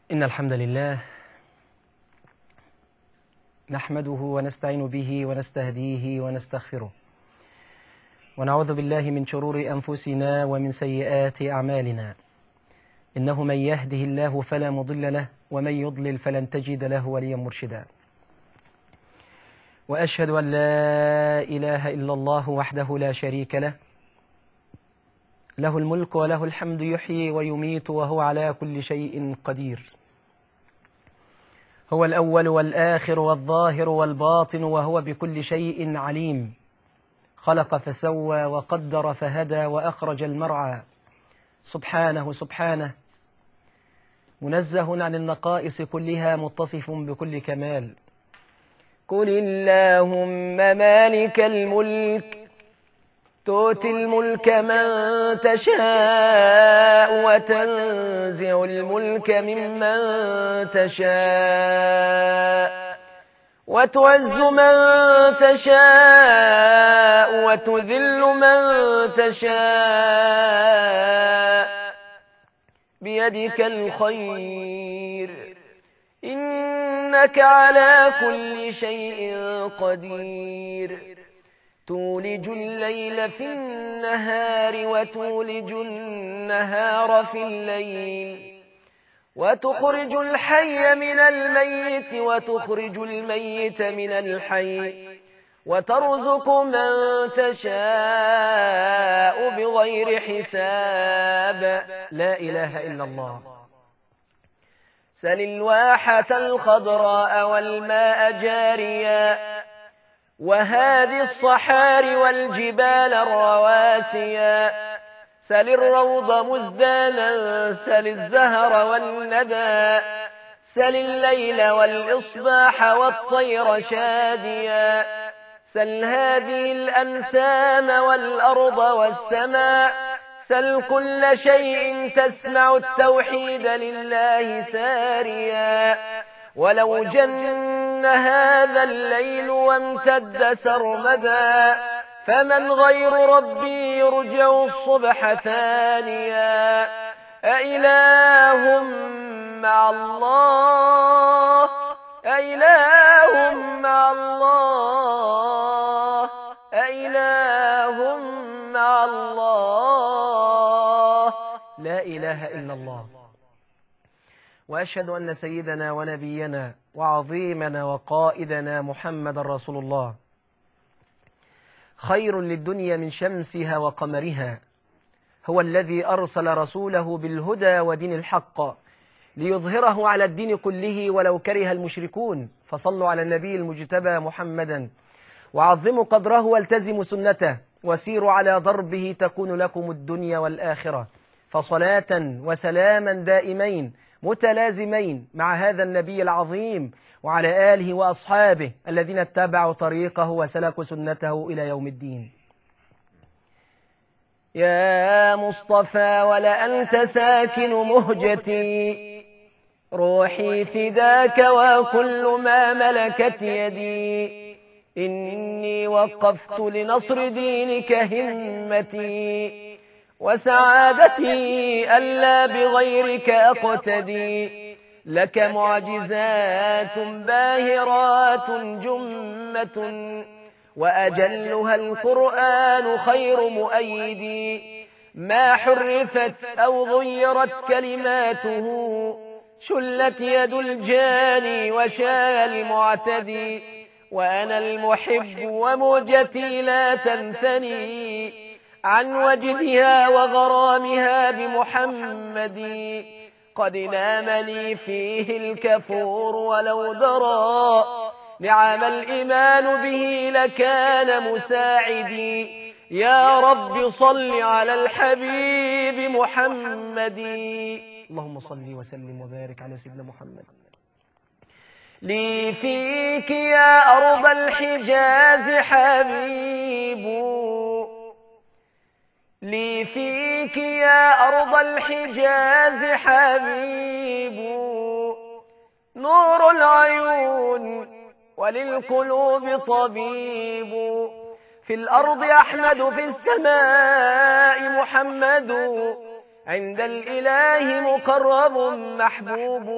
إن الحمد لله نحمده ونستعين به ونستهديه ونستغفره ونعوذ بالله من شرور أنفسنا ومن سيئات أعمالنا إنه من يهده الله فلا مضل له ومن يضلل فلن تجد له وليا مرشدا وأشهد أن لا إله إلا الله وحده لا شريك له له الملك وله الحمد يحيي ويميت وهو على كل شيء قدير هو الأول والآخر والظاهر والباطن وهو بكل شيء عليم خلق فسوى وقدر فهدى وأخرج المرعى سبحانه سبحانه منزه عن النقائص كلها متصف بكل كمال قل اللهم مالك الملك تؤتي الملك من تشاء وتنزع الملك ممن تشاء وتعز من تشاء وتذل من تشاء بيدك الخير إنك على كل شيء قدير تولج الليل في النهار وتولج النهار في الليل وتخرج الحي من الميت وتخرج الميت من الحي وترزق من تشاء بغير حساب لا إله إلا الله سل الواحة الخضراء والماء جاريا وهذه الصحار والجبال الرواسيا سل الروض مزدانا سل الزهر والندى سل الليل والإصباح والطير شاديا سل هذه الأنسام والأرض والسماء سل كل شيء تسمع التوحيد لله ساريا ولو جن هذا الليل وامتد سرمدا فمن غير ربي يرجع الصبح ثانيا أإله مع الله أإله مع الله أإله مع الله لا إله إلا الله وأشهد أن سيدنا ونبينا وعظيمنا وقائدنا محمد رسول الله خير للدنيا من شمسها وقمرها هو الذي أرسل رسوله بالهدى ودين الحق ليظهره على الدين كله ولو كره المشركون فصلوا على النبي المجتبى محمدا وعظموا قدره والتزموا سنته وسيروا على ضربه تكون لكم الدنيا والآخرة فصلاة وسلاما دائمين متلازمين مع هذا النبي العظيم وعلى آله وأصحابه الذين اتبعوا طريقه وسلكوا سنته إلى يوم الدين يا مصطفى ولأنت ساكن مهجتي روحي فداك وكل ما ملكت يدي إني وقفت لنصر دينك همتي وسعادتي ألا بغيرك أقتدي لك معجزات باهرات جمة وأجلها القرآن خير مؤيد ما حرفت أو غيرت كلماته شلت يد الجاني وشاء المعتدي وأنا المحب وموجتي لا تنثني عن وجدها وغرامها بمحمد قد نامني فيه الكفور ولو درى نعم الإيمان به لكان مساعدي يا رب صل على الحبيب محمد اللهم صل وسلم وبارك على سيدنا محمد لي فيك يا أرض الحجاز حبيب لي فيك يا أرض الحجاز حبيب نور العيون وللقلوب طبيب في الأرض أحمد في السماء محمد عند الإله مقرب محبوب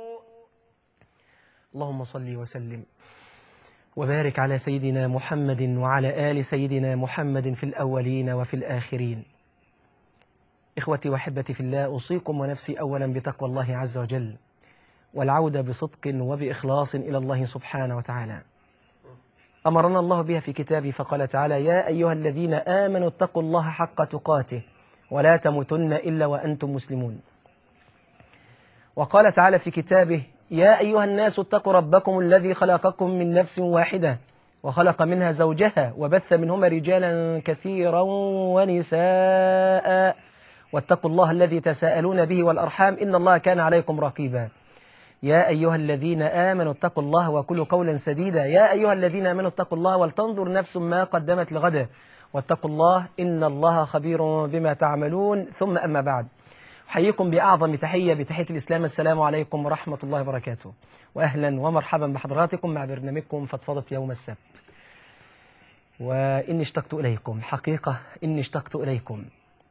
اللهم صل وسلم وبارك على سيدنا محمد وعلى آل سيدنا محمد في الأولين وفي الآخرين إخوتي وحبتي في الله أوصيكم ونفسي أولا بتقوى الله عز وجل والعودة بصدق وبإخلاص إلى الله سبحانه وتعالى أمرنا الله بها في كتابه فقال تعالى يا أيها الذين آمنوا اتقوا الله حق تقاته ولا تموتن إلا وأنتم مسلمون وقال تعالى في كتابه يا أيها الناس اتقوا ربكم الذي خلقكم من نفس واحدة وخلق منها زوجها وبث منهما رجالا كثيرا ونساء واتقوا الله الذي تساءلون به والأرحام إن الله كان عليكم رقيبا يا أيها الذين آمنوا اتقوا الله وكلوا قولا سديدا يا أيها الذين آمنوا اتقوا الله ولتنظر نفس ما قدمت لغدا واتقوا الله إن الله خبير بما تعملون ثم أما بعد أحييكم بأعظم تحية بتحية الإسلام السلام عليكم ورحمة الله وبركاته وأهلا ومرحبا بحضراتكم مع برنامجكم فضفضة يوم السبت وإني اشتقت إليكم حقيقة إني اشتقت إليكم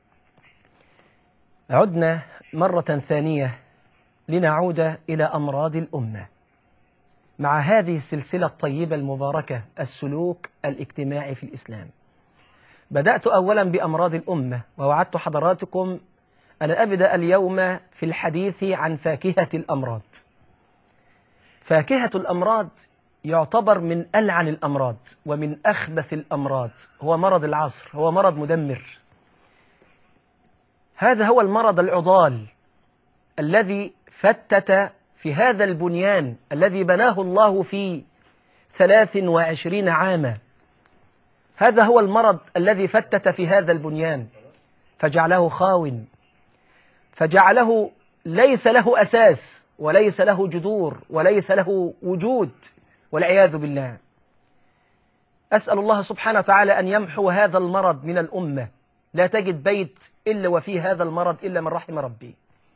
عدنا مرة ثانية لنعود إلى أمراض الأمة مع هذه السلسلة الطيبة المباركة السلوك الاجتماعي في الإسلام بدأت أولا بأمراض الأمة ووعدت حضراتكم أن أبدأ اليوم في الحديث عن فاكهة الأمراض فاكهة الأمراض يعتبر من ألعن الأمراض ومن أخبث الأمراض هو مرض العصر هو مرض مدمر هذا هو المرض العضال الذي فتت في هذا البنيان الذي بناه الله في ثلاث وعشرين عاما هذا هو المرض الذي فتت في هذا البنيان فجعله خاو فجعله ليس له أساس وليس له جذور وليس له وجود والعياذ بالله أسأل الله سبحانه وتعالى أن يمحو هذا المرض من الأمة لا تجد بيت إلا وفيه هذا المرض إلا من رحم ربي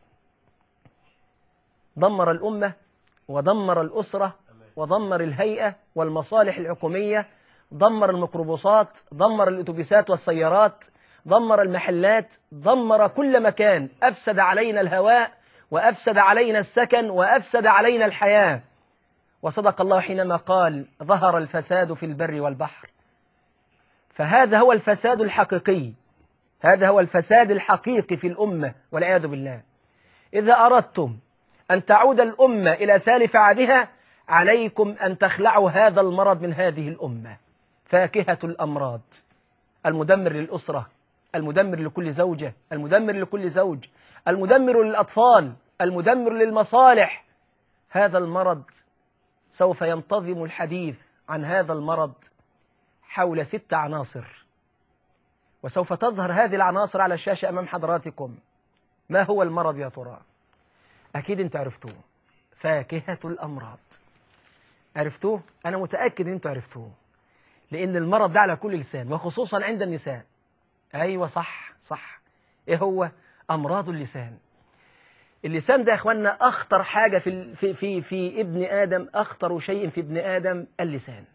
دمر الأمة ودمر الأسرة ودمر الهيئة والمصالح الحكومية دمر الميكروباصات دمر الأتوبيسات والسيارات دمر المحلات دمر كل مكان أفسد علينا الهواء وأفسد علينا السكن وأفسد علينا الحياة وصدق الله حينما قال ظهر الفساد في البر والبحر فهذا هو الفساد الحقيقي هذا هو الفساد الحقيقي في الأمة والعياذ بالله إذا أردتم أن تعود الأمة إلى سالف عهدها عليكم أن تخلعوا هذا المرض من هذه الأمة فاكهة الأمراض المدمر للأسرة المدمر لكل زوجة المدمر لكل زوج المدمر للأطفال المدمر للمصالح هذا المرض سوف ينتظم الحديث عن هذا المرض حول ست عناصر وسوف تظهر هذه العناصر على الشاشة أمام حضراتكم ما هو المرض يا ترى أكيد أنت عرفتوه فاكهة الأمراض عرفتوه أنا متأكد أن أنتوا عرفتوه لأن المرض ده على كل لسان وخصوصا عند النساء أيوة صح صح إيه هو أمراض اللسان اللسان ده يا إخواننا أخطر حاجة في, في, في, في ابن آدم أخطر شيء في ابن آدم اللسان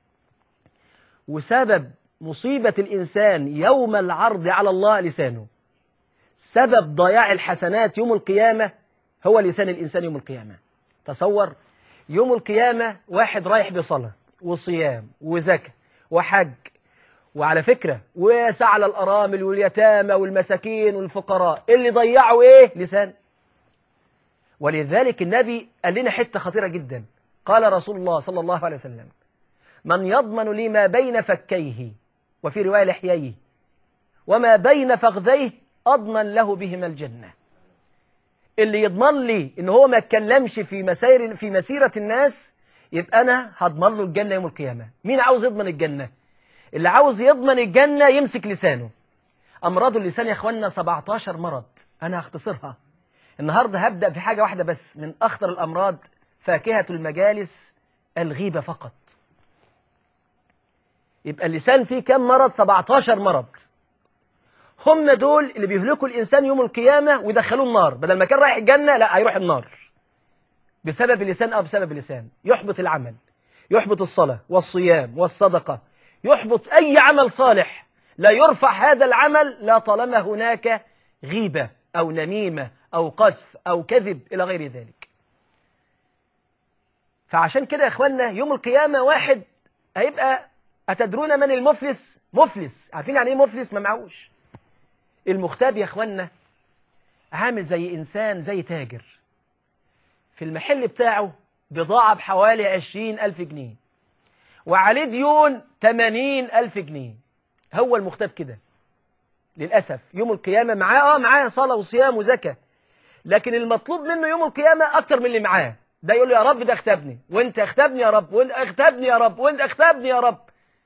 وسبب مصيبة الإنسان يوم العرض على الله لسانه سبب ضياع الحسنات يوم القيامة هو لسان الإنسان يوم القيامة تصور يوم القيامة واحد رايح بصلاة وصيام وزكاة وحج وعلى فكرة وسعى على الأرامل واليتامى والمساكين والفقراء اللي ضيعوا إيه لسان ولذلك النبي قال لنا حتة خطيرة جدا قال رسول الله صلى الله عليه وسلم من يضمن لي ما بين فكيه وفي رواية لحييه وما بين فخذيه أضمن له بهما الجنة اللي يضمن لي ان هو ما يتكلمش في مسير في مسيرة الناس يبقى انا هضمن له الجنة يوم القيامة مين عاوز يضمن الجنة اللي عاوز يضمن الجنة يمسك لسانه امراض اللسان يا اخوانا 17 مرض انا هختصرها النهاردة هبدأ في حاجة واحدة بس من اخطر الامراض فاكهة المجالس الغيبة فقط يبقى اللسان فيه كم مرض 17 مرض هم دول اللي بيهلكوا الإنسان يوم القيامة ويدخلوه النار بدل ما كان رايح الجنة لا هيروح النار بسبب اللسان أو بسبب اللسان يحبط العمل يحبط الصلاة والصيام والصدقة يحبط أي عمل صالح لا يرفع هذا العمل لا طالما هناك غيبة أو نميمة أو قذف أو كذب إلى غير ذلك فعشان كده يا إخواننا يوم القيامة واحد هيبقى أتدرون من المفلس مفلس عارفين يعني إيه مفلس ما معهوش المختاب يا إخواننا عامل زي إنسان زي تاجر في المحل بتاعه بضاعة بحوالي عشرين ألف جنيه وعليه ديون تمانين ألف جنيه هو المختاب كده للأسف يوم القيامة معاه آه معاه صلاة وصيام وزكاة لكن المطلوب منه يوم القيامة أكتر من اللي معاه ده يقول له يا رب ده اختبني وانت اختبني يا رب وانت اختبني يا رب وانت اختبني يا رب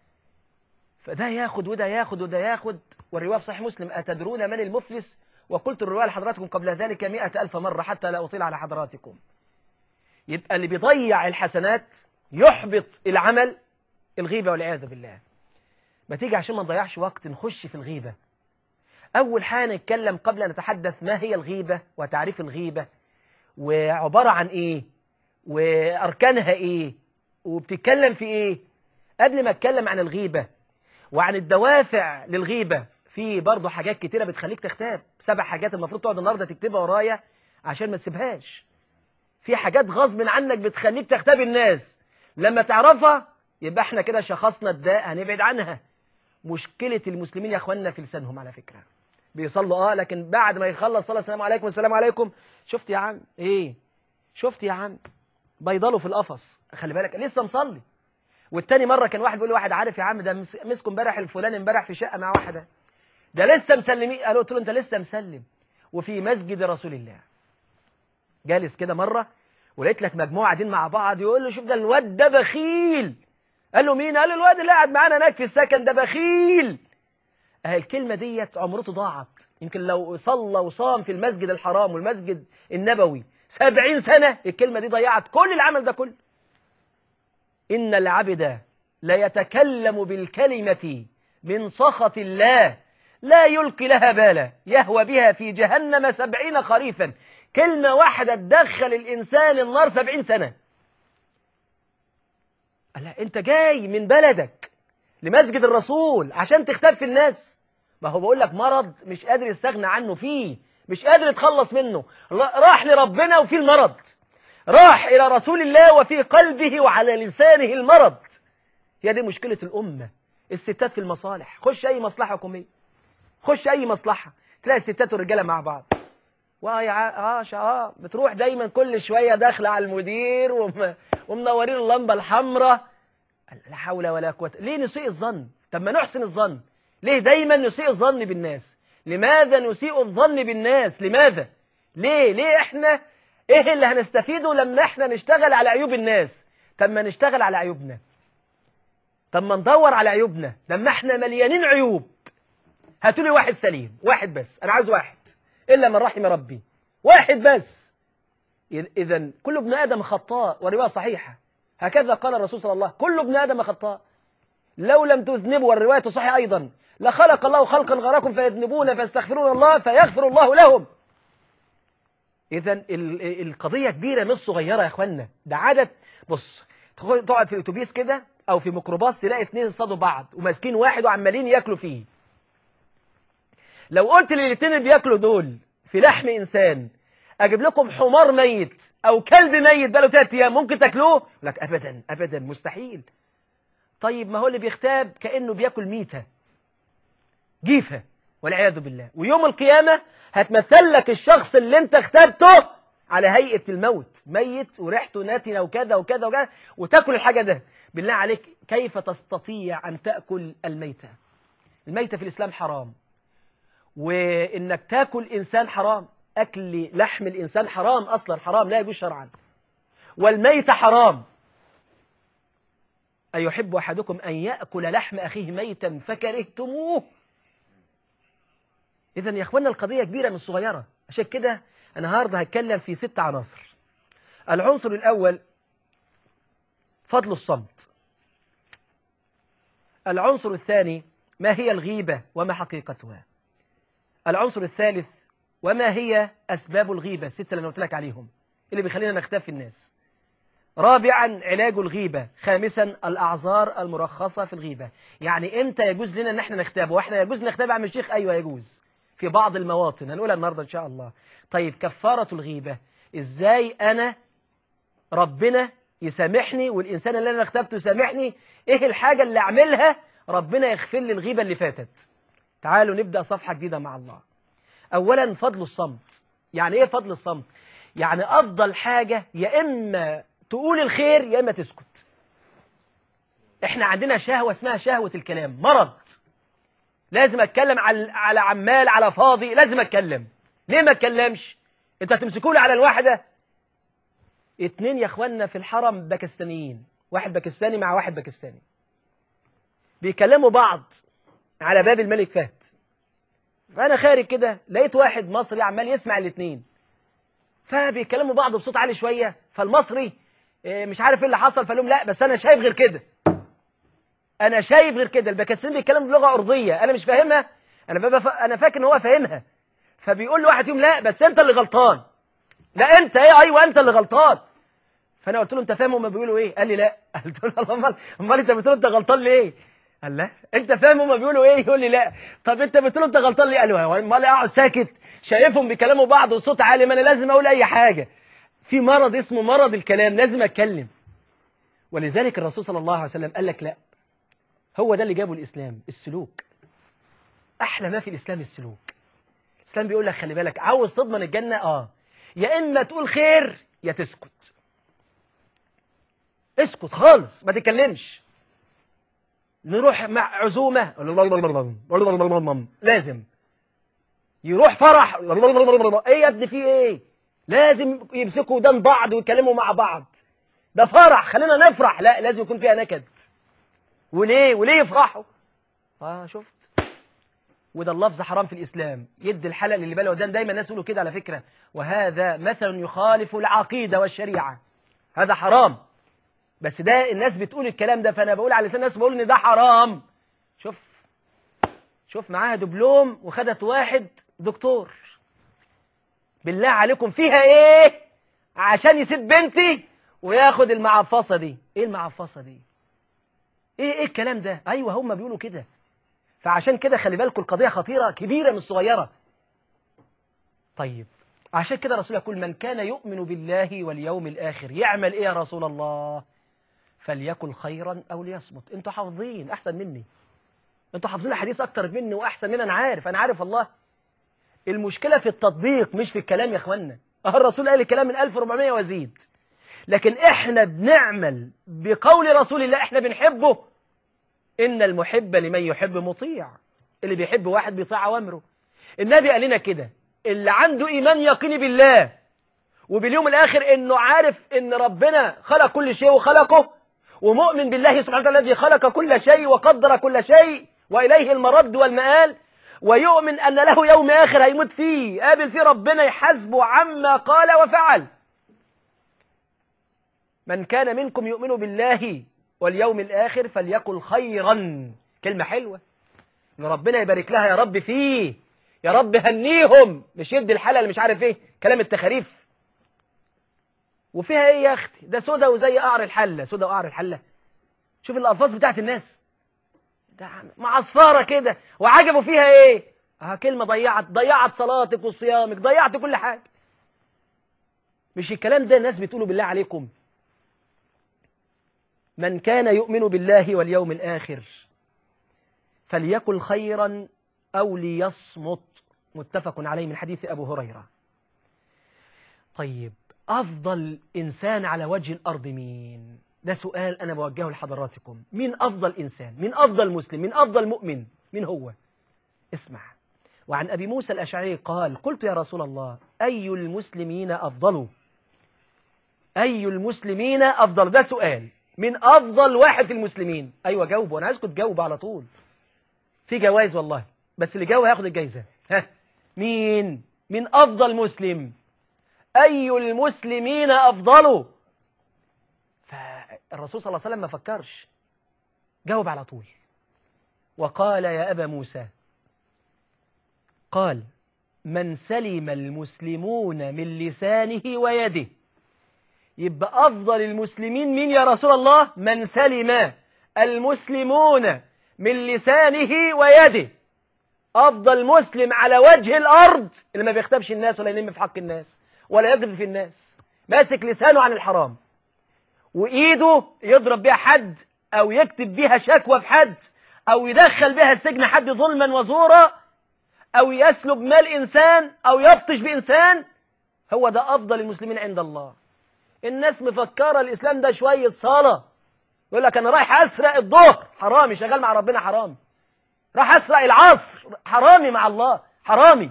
فده ياخد وده ياخد وده ياخد والرواية في صحيح مسلم أتدرون من المفلس وقلت الرواية لحضراتكم قبل ذلك مئة ألف مرة حتى لا أطيل على حضراتكم يبقى اللي بيضيع الحسنات يحبط العمل الغيبة والعياذ بالله ما تيجي عشان ما نضيعش وقت نخش في الغيبة أول حاجة نتكلم قبل أن نتحدث ما هي الغيبة وتعريف الغيبة وعبارة عن إيه وأركانها إيه وبتتكلم في إيه قبل ما أتكلم عن الغيبة وعن الدوافع للغيبة في برضه حاجات كتيرة بتخليك تختاب سبع حاجات المفروض تقعد النهاردة تكتبها ورايا عشان ما تسيبهاش في حاجات غصب عنك بتخليك تختبي الناس لما تعرفها يبقى احنا كده شخصنا الداء هنبعد عنها مشكلة المسلمين يا اخواننا في لسانهم على فكرة بيصلوا اه لكن بعد ما يخلص صلاة السلام عليكم والسلام عليكم شفت يا عم ايه شفت يا عم بيضلوا في القفص خلي بالك لسه مصلي والتاني مرة كان واحد بيقول لواحد عارف يا عم ده مسكوا امبارح الفلان امبارح في شقة مع واحده ده لسه مسلمين قالوا قلت له انت لسه مسلم وفي مسجد رسول الله جالس كده مرة ولقيت لك مجموعة قاعدين مع بعض يقول له شوف ده الواد ده بخيل قال له مين قال له الواد اللي قاعد معانا هناك في السكن ده بخيل اهي الكلمة ديت عمرته ضاعت يمكن لو صلى وصام في المسجد الحرام والمسجد النبوي سبعين سنة الكلمة دي ضيعت كل العمل ده كله إن العبد لا يتكلم بالكلمة من سخط الله لا يلقي لها بالا يهوى بها في جهنم سبعين خريفا كلمة واحدة تدخل الإنسان النار سبعين سنة لا أنت جاي من بلدك لمسجد الرسول عشان تختفي في الناس ما هو بقول لك مرض مش قادر يستغنى عنه فيه مش قادر يتخلص منه راح لربنا وفيه المرض راح إلى رسول الله وفي قلبه وعلى لسانه المرض هي دي مشكلة الأمة الستات في المصالح خش أي مصلحة حكومية خش أي مصلحة تلاقي الستات والرجالة مع بعض ويا اه اه بتروح دايما كل شوية داخلة على المدير وم... ومنورين اللمبة الحمراء لا حول ولا قوة ليه نسيء الظن طب ما نحسن الظن ليه دايما نسيء الظن بالناس لماذا نسيء الظن بالناس لماذا ليه ليه احنا ايه اللي هنستفيده لما احنا نشتغل على عيوب الناس طب ما نشتغل على عيوبنا طب ما ندور على عيوبنا لما احنا مليانين عيوب هاتوا لي واحد سليم واحد بس انا عايز واحد الا من رحم ربي واحد بس اذا كل ابن ادم خطاء وروايه صحيحه هكذا قال الرسول صلى الله عليه وسلم كل ابن ادم خطاء لو لم تذنبوا والروايه صحيحه ايضا لخلق الله خلقا غيركم فيذنبون فيستغفرون الله فيغفر الله لهم اذا القضيه كبيره مش صغيره يا اخوانا ده عدد بص تقعد في الاتوبيس كده او في ميكروباص تلاقي اثنين صادوا بعض وماسكين واحد وعمالين ياكلوا فيه لو قلت للاثنين اللي بياكلوا دول في لحم انسان اجيب لكم حمار ميت او كلب ميت بقاله ثلاث ايام ممكن تاكلوه لك ابدا ابدا مستحيل طيب ما هو اللي بيختاب كانه بياكل ميته جيفه والعياذ بالله ويوم القيامه هتمثل لك الشخص اللي انت اختبته على هيئه الموت ميت وريحته ناتنه وكذا وكذا وكذا وتاكل الحاجه ده بالله عليك كيف تستطيع ان تاكل الميته الميته في الاسلام حرام وانك تاكل انسان حرام اكل لحم الانسان حرام اصلا حرام لا يجوز شرعا والميت حرام أيحب أحدكم أن يأكل لحم أخيه ميتا فكرهتموه إذا يا أخوانا القضية كبيرة من صغيرة عشان كده أنا النهارده هتكلم في ست عناصر العنصر الأول فضل الصمت العنصر الثاني ما هي الغيبة وما حقيقتها العنصر الثالث وما هي أسباب الغيبة الستة اللي أنا قلت لك عليهم اللي بيخلينا نختفي الناس رابعا علاج الغيبة خامسا الأعذار المرخصة في الغيبة يعني إمتى يجوز لنا أن احنا نختاب وإحنا يجوز نختاب عم الشيخ أيوة يجوز في بعض المواطن هنقولها النهاردة إن شاء الله طيب كفارة الغيبة إزاي أنا ربنا يسامحني والإنسان اللي أنا اختبته يسامحني إيه الحاجة اللي أعملها ربنا يغفر لي الغيبة اللي فاتت تعالوا نبدأ صفحة جديدة مع الله أولا فضل الصمت يعني إيه فضل الصمت يعني أفضل حاجة يا إما تقول الخير يا إما تسكت إحنا عندنا شهوة اسمها شهوة الكلام مرض لازم أتكلم على على عمال على فاضي لازم أتكلم ليه ما أتكلمش أنت هتمسكوا لي على الواحدة اتنين يا اخوانا في الحرم باكستانيين واحد باكستاني مع واحد باكستاني بيكلموا بعض على باب الملك فهد فانا خارج كده لقيت واحد مصري عمال يسمع الاثنين فبيكلموا بعض بصوت عالي شويه فالمصري إيه، مش عارف ايه اللي حصل فقال لهم لا بس انا شايف غير كده انا شايف غير كده الباكستاني بيتكلم بلغه ارضيه انا مش فاهمها انا ببقى ف... انا فاكر ان هو فاهمها فبيقول لواحد فيهم لا بس انت اللي غلطان لا انت ايه ايوه انت اللي غلطان فانا قلت له انت فاهم هما بيقولوا ايه قال لي لا قلت له امال امال انت بتقول انت غلطان ليه قال لا انت فاهم هما بيقولوا ايه يقول لي لا طب انت بتقول انت غلطان ليه قال له هو امال اقعد ساكت شايفهم بيكلموا بعض وصوت عالي ما انا لازم اقول اي حاجه في مرض اسمه مرض الكلام لازم اتكلم ولذلك الرسول صلى الله عليه وسلم قال لك لا هو ده اللي جابه الاسلام السلوك احلى ما في الاسلام السلوك الاسلام بيقول لك خلي بالك عاوز تضمن الجنه اه يا اما تقول خير يا تسكت اسكت خالص ما تتكلمش نروح مع عزومة لازم يروح فرح ايه يا ابني في ايه لازم يمسكوا ودان بعض ويتكلموا مع بعض ده فرح خلينا نفرح لا لازم يكون فيها نكد وليه وليه يفرحوا اه شفت وده اللفظ حرام في الإسلام يدي الحلق اللي باله ودان دايما الناس يقولوا كده على فكرة وهذا مثل يخالف العقيدة والشريعة هذا حرام بس ده الناس بتقول الكلام ده فانا بقول على لسان الناس بقول ان ده حرام شوف شوف معاها دبلوم وخدت واحد دكتور بالله عليكم فيها ايه عشان يسيب بنتي وياخد المعفصه دي ايه المعفصه دي ايه ايه الكلام ده ايوه هم بيقولوا كده فعشان كده خلي بالكم القضيه خطيره كبيره مش صغيره طيب عشان كده الرسول يقول من كان يؤمن بالله واليوم الاخر يعمل ايه يا رسول الله فليكن خيرا او ليصمت انتوا حافظين احسن مني انتوا حافظين الحديث اكتر مني واحسن مني انا عارف انا عارف والله المشكله في التطبيق مش في الكلام يا اخوانا اه الرسول قال الكلام من 1400 وزيد لكن احنا بنعمل بقول رسول الله احنا بنحبه ان المحب لمن يحب مطيع اللي بيحب واحد بيطيع اوامره النبي قال لنا كده اللي عنده ايمان يقيني بالله وباليوم الاخر انه عارف ان ربنا خلق كل شيء وخلقه ومؤمن بالله سبحانه وتعالى الذي خلق كل شيء وقدر كل شيء وإليه المرد والمآل ويؤمن أن له يوم آخر هيموت فيه قابل فيه ربنا يحاسبه عما قال وفعل من كان منكم يؤمن بالله واليوم الآخر فليقل خيرا كلمة حلوة ان ربنا يبارك لها يا رب فيه يا رب هنيهم مش يدي الحلقة اللي مش عارف ايه كلام التخاريف وفيها ايه يا اختي ده سودا وزي قعر الحله سودا وقعر الحله شوف الالفاظ بتاعت الناس ده معصفره كده وعجبوا فيها ايه اه كلمه ضيعت ضيعت صلاتك وصيامك ضيعت كل حاجه مش الكلام ده الناس بتقولوا بالله عليكم من كان يؤمن بالله واليوم الآخر فليكن خيرا أو ليصمت متفق عليه من حديث أبو هريرة طيب أفضل إنسان على وجه الأرض مين؟ ده سؤال أنا بوجهه لحضراتكم مين أفضل إنسان؟ مين أفضل مسلم؟ مين أفضل مؤمن؟ مين هو؟ اسمع وعن أبي موسى الأشعري قال قلت يا رسول الله أي المسلمين أفضل؟ أي المسلمين أفضل؟ ده سؤال من أفضل واحد في المسلمين أيوة جاوبوا أنا عايزكم تجاوبوا على طول في جوائز والله بس اللي جاوب هياخد الجايزة ها مين؟ من أفضل مسلم؟ أي المسلمين أفضل فالرسول صلى الله عليه وسلم ما فكرش جاوب على طول وقال يا أبا موسى قال من سلم المسلمون من لسانه ويده يبقى أفضل المسلمين مين يا رسول الله من سلم المسلمون من لسانه ويده أفضل مسلم على وجه الأرض اللي ما بيختبش الناس ولا ينم في حق الناس ولا يقذف في الناس ماسك لسانه عن الحرام وإيده يضرب بها حد أو يكتب بها شكوى في حد أو يدخل بها السجن حد ظلما وزورا أو يسلب مال إنسان أو يبطش بإنسان هو ده أفضل المسلمين عند الله الناس مفكرة الإسلام ده شوية صلاة يقول لك أنا رايح أسرق الظهر حرامي شغال مع ربنا حرامي راح أسرق العصر حرامي مع الله حرامي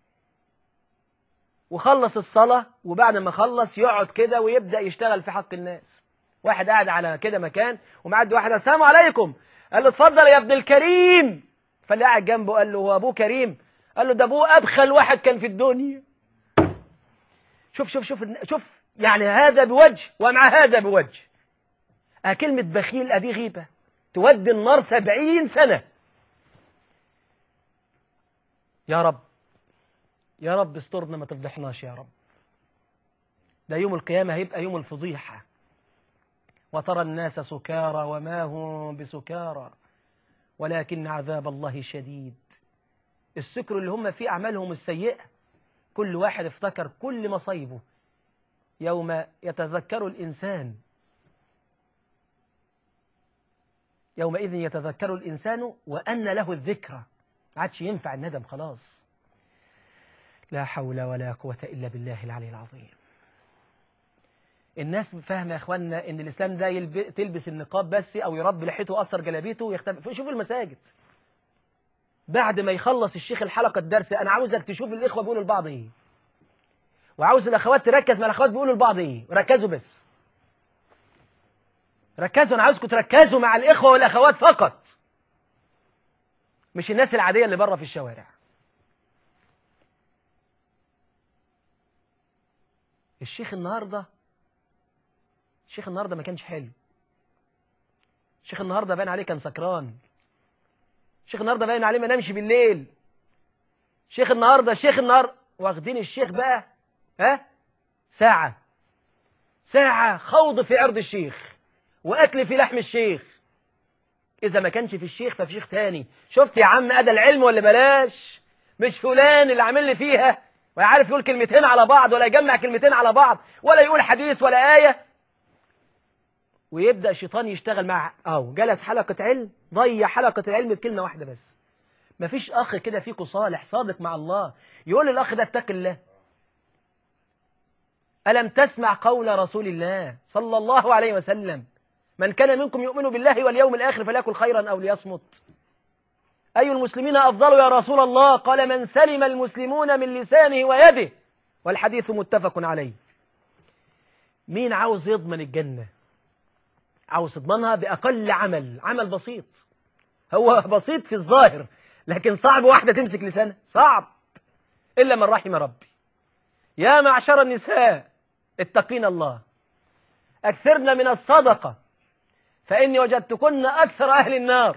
وخلص الصلاة وبعد ما خلص يقعد كده ويبدأ يشتغل في حق الناس واحد قاعد على كده مكان ومعدي واحد السلام عليكم قال له اتفضل يا ابن الكريم فاللي قاعد جنبه قال له هو ابوه كريم قال له ده ابوه ابخل واحد كان في الدنيا شوف شوف شوف شوف يعني هذا بوجه ومع هذا بوجه اه كلمة بخيل ادي غيبة تودي النار سبعين سنة يا رب يا رب استرنا ما تفضحناش يا رب ده يوم القيامة هيبقى يوم الفضيحة وترى الناس سكارى وما هم بسكارى ولكن عذاب الله شديد السكر اللي هم فيه أعمالهم السيئة كل واحد افتكر كل مصيبه يوم يتذكر الإنسان يومئذ يتذكر الإنسان وأن له الذكرى ما عادش ينفع الندم خلاص لا حول ولا قوة إلا بالله العلي العظيم الناس فاهمة يا إخواننا إن الإسلام ده يلب... تلبس النقاب بس أو يربي لحيته وأثر جلابيته ويختفي شوف المساجد بعد ما يخلص الشيخ الحلقة الدرس أنا عاوزك تشوف الإخوة بيقولوا لبعض إيه وعاوز الأخوات تركز مع الأخوات بيقولوا لبعض إيه ركزوا بس ركزوا أنا عاوزكم تركزوا مع الإخوة والأخوات فقط مش الناس العادية اللي بره في الشوارع الشيخ النهارده الشيخ النهارده ما كانش حلو الشيخ النهارده باين عليه كان سكران الشيخ النهارده باين عليه ما نامش بالليل الشيخ النهارده الشيخ النهارده واخدين الشيخ بقى ها ساعة ساعة خوض في عرض الشيخ وأكل في لحم الشيخ إذا ما كانش في الشيخ ففي شيخ تاني شفت يا عم أدى العلم ولا بلاش مش فلان اللي عامل لي فيها ولا عارف يقول كلمتين على بعض ولا يجمع كلمتين على بعض ولا يقول حديث ولا آية ويبدأ الشيطان يشتغل مع أو جلس حلقة علم ضيع حلقة العلم بكلمة واحدة بس مفيش أخ كده فيكم صالح صادق مع الله يقول للأخ ده اتق الله ألم تسمع قول رسول الله صلى الله عليه وسلم من كان منكم يؤمن بالله واليوم الآخر فليكن خيرا أو ليصمت أي المسلمين أفضل يا رسول الله قال من سلم المسلمون من لسانه ويده والحديث متفق عليه مين عاوز يضمن الجنة عاوز يضمنها بأقل عمل عمل بسيط هو بسيط في الظاهر لكن صعب واحدة تمسك لسانها صعب إلا من رحم ربي يا معشر النساء اتقين الله أكثرن من الصدقة فإني وجدتكن أكثر أهل النار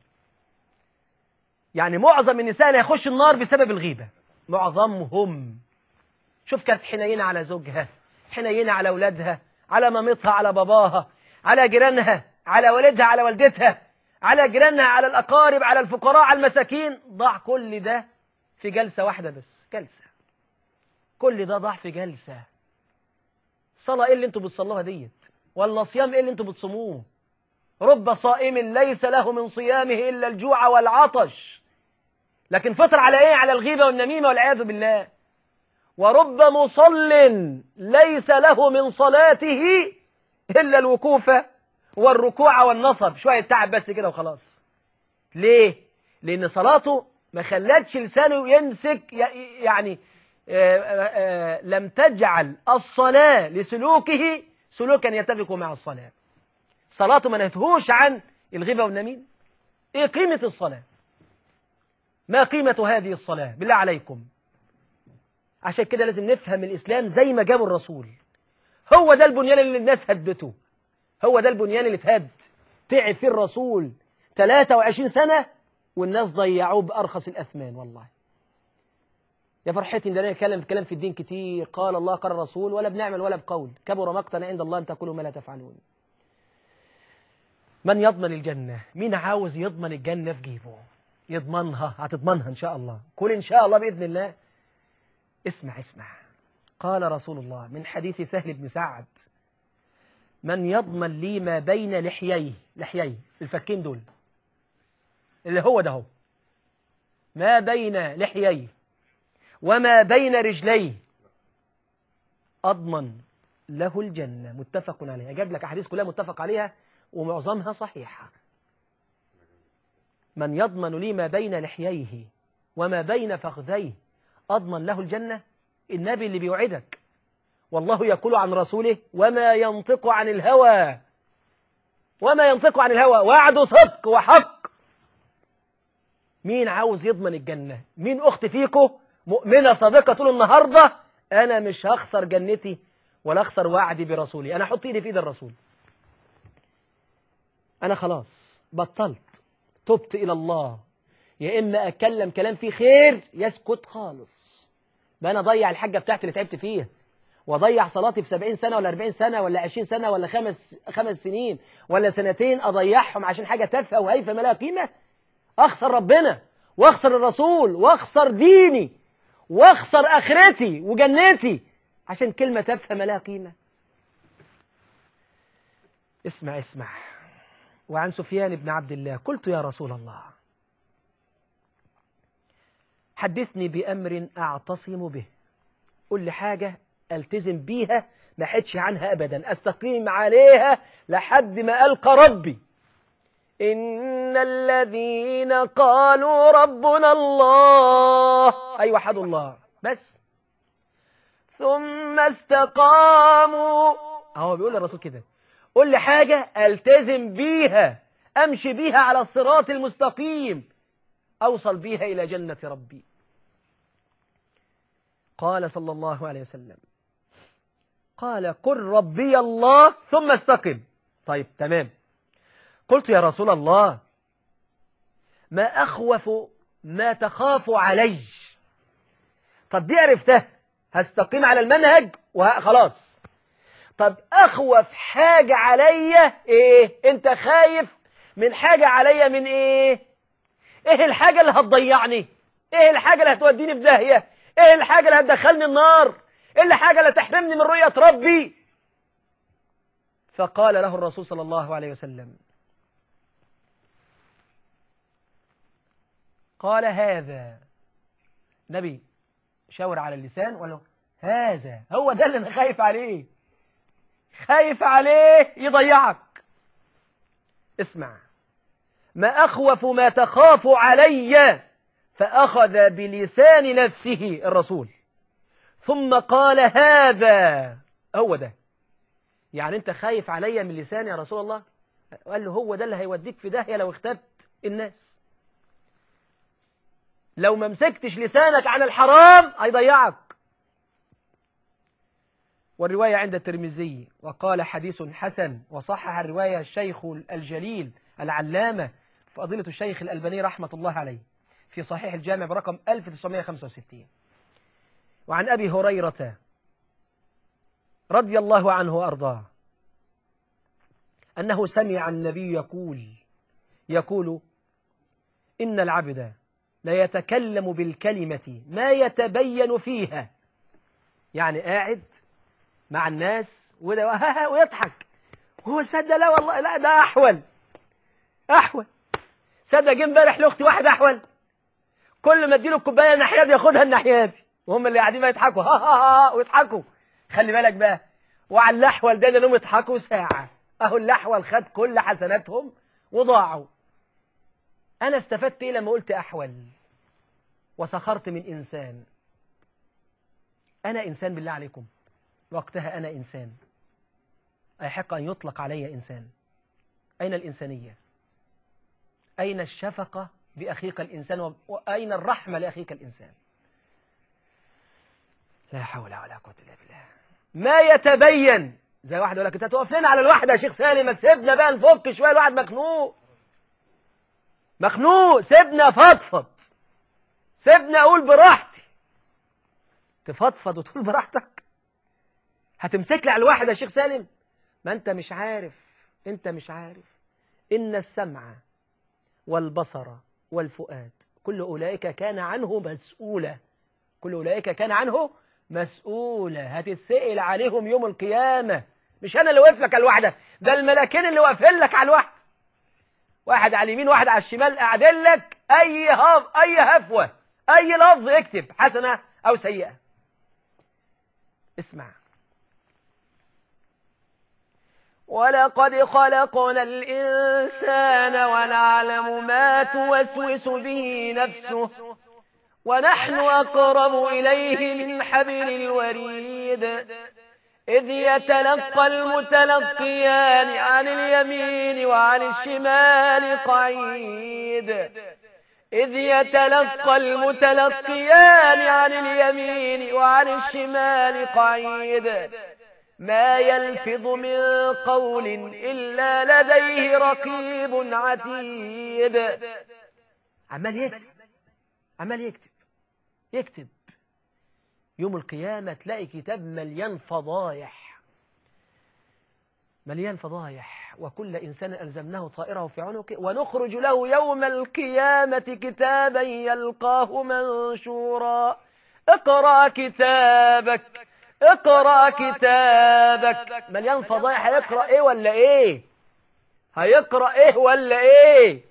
يعني معظم النساء يخش النار بسبب الغيبة معظمهم شوف كانت حنينة على زوجها حنينة على أولادها على مامتها على باباها على جيرانها على والدها على والدتها على جيرانها على الأقارب على الفقراء على المساكين ضاع كل ده في جلسة واحدة بس جلسة كل ده ضاع في جلسة صلاة إيه اللي انتوا بتصلوها ديت ولا صيام إيه اللي انتوا بتصوموه رب صائم ليس له من صيامه إلا الجوع والعطش لكن فطر على إيه على الغيبة والنميمة والعياذ بالله ورب مصل ليس له من صلاته إلا الوقوف والركوع والنصب شوية تعب بس كده وخلاص ليه؟ لأن صلاته ما خلتش لسانه يمسك يعني آآ آآ لم تجعل الصلاة لسلوكه سلوكا يتفق مع الصلاة صلاته ما نهتهوش عن الغيبة والنميم ايه قيمة الصلاة ما قيمة هذه الصلاة بالله عليكم عشان كده لازم نفهم الإسلام زي ما جابوا الرسول هو ده البنيان اللي الناس هدته هو ده البنيان اللي اتهد تعب فيه الرسول 23 سنة والناس ضيعوه بأرخص الأثمان والله يا فرحتي ان ده نتكلم كلام في الدين كتير قال الله قال الرسول ولا بنعمل ولا بقول كبر مقتا عند الله ان تقولوا ما لا تفعلون من يضمن الجنة مين عاوز يضمن الجنة في جيبه يضمنها هتضمنها إن شاء الله كل إن شاء الله بإذن الله اسمع اسمع قال رسول الله من حديث سهل بن سعد من يضمن لي ما بين لحييه لحييه الفكين دول اللي هو ده هو ما بين لحييه وما بين رجليه أضمن له الجنة متفق عليها أجاب لك أحاديث كلها متفق عليها ومعظمها صحيحة من يضمن لي ما بين لحييه وما بين فخذيه أضمن له الجنة النبي اللي بيوعدك والله يقول عن رسوله وما ينطق عن الهوى وما ينطق عن الهوى وعد صدق وحق مين عاوز يضمن الجنة مين أخت فيكم مؤمنة صادقة طول النهاردة أنا مش هخسر جنتي ولا أخسر وعدي برسولي أنا أحط إيدي في إيد الرسول أنا خلاص بطلت تبت إلى الله يا إما أتكلم كلام فيه خير يسكت خالص بقى أنا أضيع الحاجة بتاعتي اللي تعبت فيها وأضيع صلاتي في 70 سنة ولا 40 سنة ولا 20 سنة ولا خمس خمس سنين ولا سنتين أضيعهم عشان حاجة تافهة وهيفة ما لها قيمة أخسر ربنا وأخسر الرسول وأخسر ديني وأخسر آخرتي وجنتي عشان كلمة تافهة ما لها قيمة اسمع اسمع وعن سفيان بن عبد الله قلت يا رسول الله حدثني بأمر أعتصم به قل لي حاجة ألتزم بيها ما حدش عنها أبدا أستقيم عليها لحد ما ألقى ربي إن الذين قالوا ربنا الله أي وحد الله بس ثم استقاموا هو بيقول للرسول كده قل لي حاجة ألتزم بيها أمشي بيها على الصراط المستقيم أوصل بيها إلى جنة ربي قال صلى الله عليه وسلم قال قل ربي الله ثم استقم طيب تمام قلت يا رسول الله ما أخوف ما تخاف علي طب دي عرفتها هستقيم على المنهج وخلاص طب أخوف حاجة عليا إيه أنت خايف من حاجة عليا من إيه إيه الحاجة اللي هتضيعني إيه الحاجة اللي هتوديني في داهية إيه الحاجة اللي هتدخلني النار إيه الحاجة اللي تحرمني من رؤية ربي فقال له الرسول صلى الله عليه وسلم قال هذا نبي شاور على اللسان وقال له هذا هو ده اللي انا خايف عليه خايف عليه يضيعك اسمع ما أخوف ما تخاف علي فأخذ بلسان نفسه الرسول ثم قال هذا هو ده يعني أنت خايف علي من لساني يا رسول الله قال له هو ده اللي هيوديك في داهية لو اختبت الناس لو ما مسكتش لسانك عن الحرام هيضيعك والرواية عند الترمذي وقال حديث حسن وصحح الرواية الشيخ الجليل العلامة فضيلة الشيخ الألباني رحمة الله عليه في صحيح الجامع برقم 1965 وعن أبي هريرة رضي الله عنه وأرضاه أنه سمع النبي يقول يقول إن العبد لا يتكلم بالكلمة ما يتبين فيها يعني قاعد مع الناس وده ويضحك هو صدق لا والله لا ده أحول أحول صدق جه امبارح لاختي واحد أحول كل ما اديله الكوبايه الناحيه دي ياخدها الناحيه دي وهم اللي قاعدين بقى يضحكوا ها ها ها ويضحكوا خلي بالك بقى وعلى الاحول ده انهم يضحكوا ساعه اهو الاحول خد كل حسناتهم وضاعوا انا استفدت ايه لما قلت احول وسخرت من انسان انا انسان بالله عليكم وقتها انا انسان ايحق ان يطلق علي انسان اين الانسانيه اين الشفقه بأخيك الإنسان وأين الرحمة لأخيك الإنسان لا حول ولا قوة إلا بالله ما يتبين زي واحد يقول لك انت تقف لنا على الواحدة يا شيخ سالم ما سيبنا بقى نفك شوية الواحد مخنوق مخنوق سيبنا فضفض سيبنا أقول براحتي تفضفض وتقول براحتك هتمسك لي على الواحد يا شيخ سالم ما انت مش عارف انت مش عارف إن السمع والبصر والفؤاد كل أولئك كان عنه مسؤولا كل أولئك كان عنه مسؤولا هتتسئل عليهم يوم القيامة مش أنا اللي واقف لك على الواحدة ده الملاكين اللي واقفين لك على الواحدة واحد على اليمين واحد على الشمال قاعدين لك أي هف أي هفوة أي لفظ اكتب حسنة أو سيئة اسمع ولقد خلقنا الإنسان ونعلم ما توسوس به نفسه ونحن أقرب إليه من حبل الوريد إذ يتلقى المتلقيان عن اليمين وعن الشمال قعيد إذ يتلقى المتلقيان عن اليمين وعن الشمال قعيد ما يلفظ من قول إلا لديه رقيب عتيد عمال يكتب عمال يكتب يكتب يوم القيامة تلاقي كتاب مليان فضايح مليان فضايح وكل إنسان ألزمناه طائره في عنقه ونخرج له يوم القيامة كتابا يلقاه منشورا اقرأ كتابك اقرأ كتابك مليان فضايح هيقرأ ايه ولا ايه هيقرأ ايه ولا ايه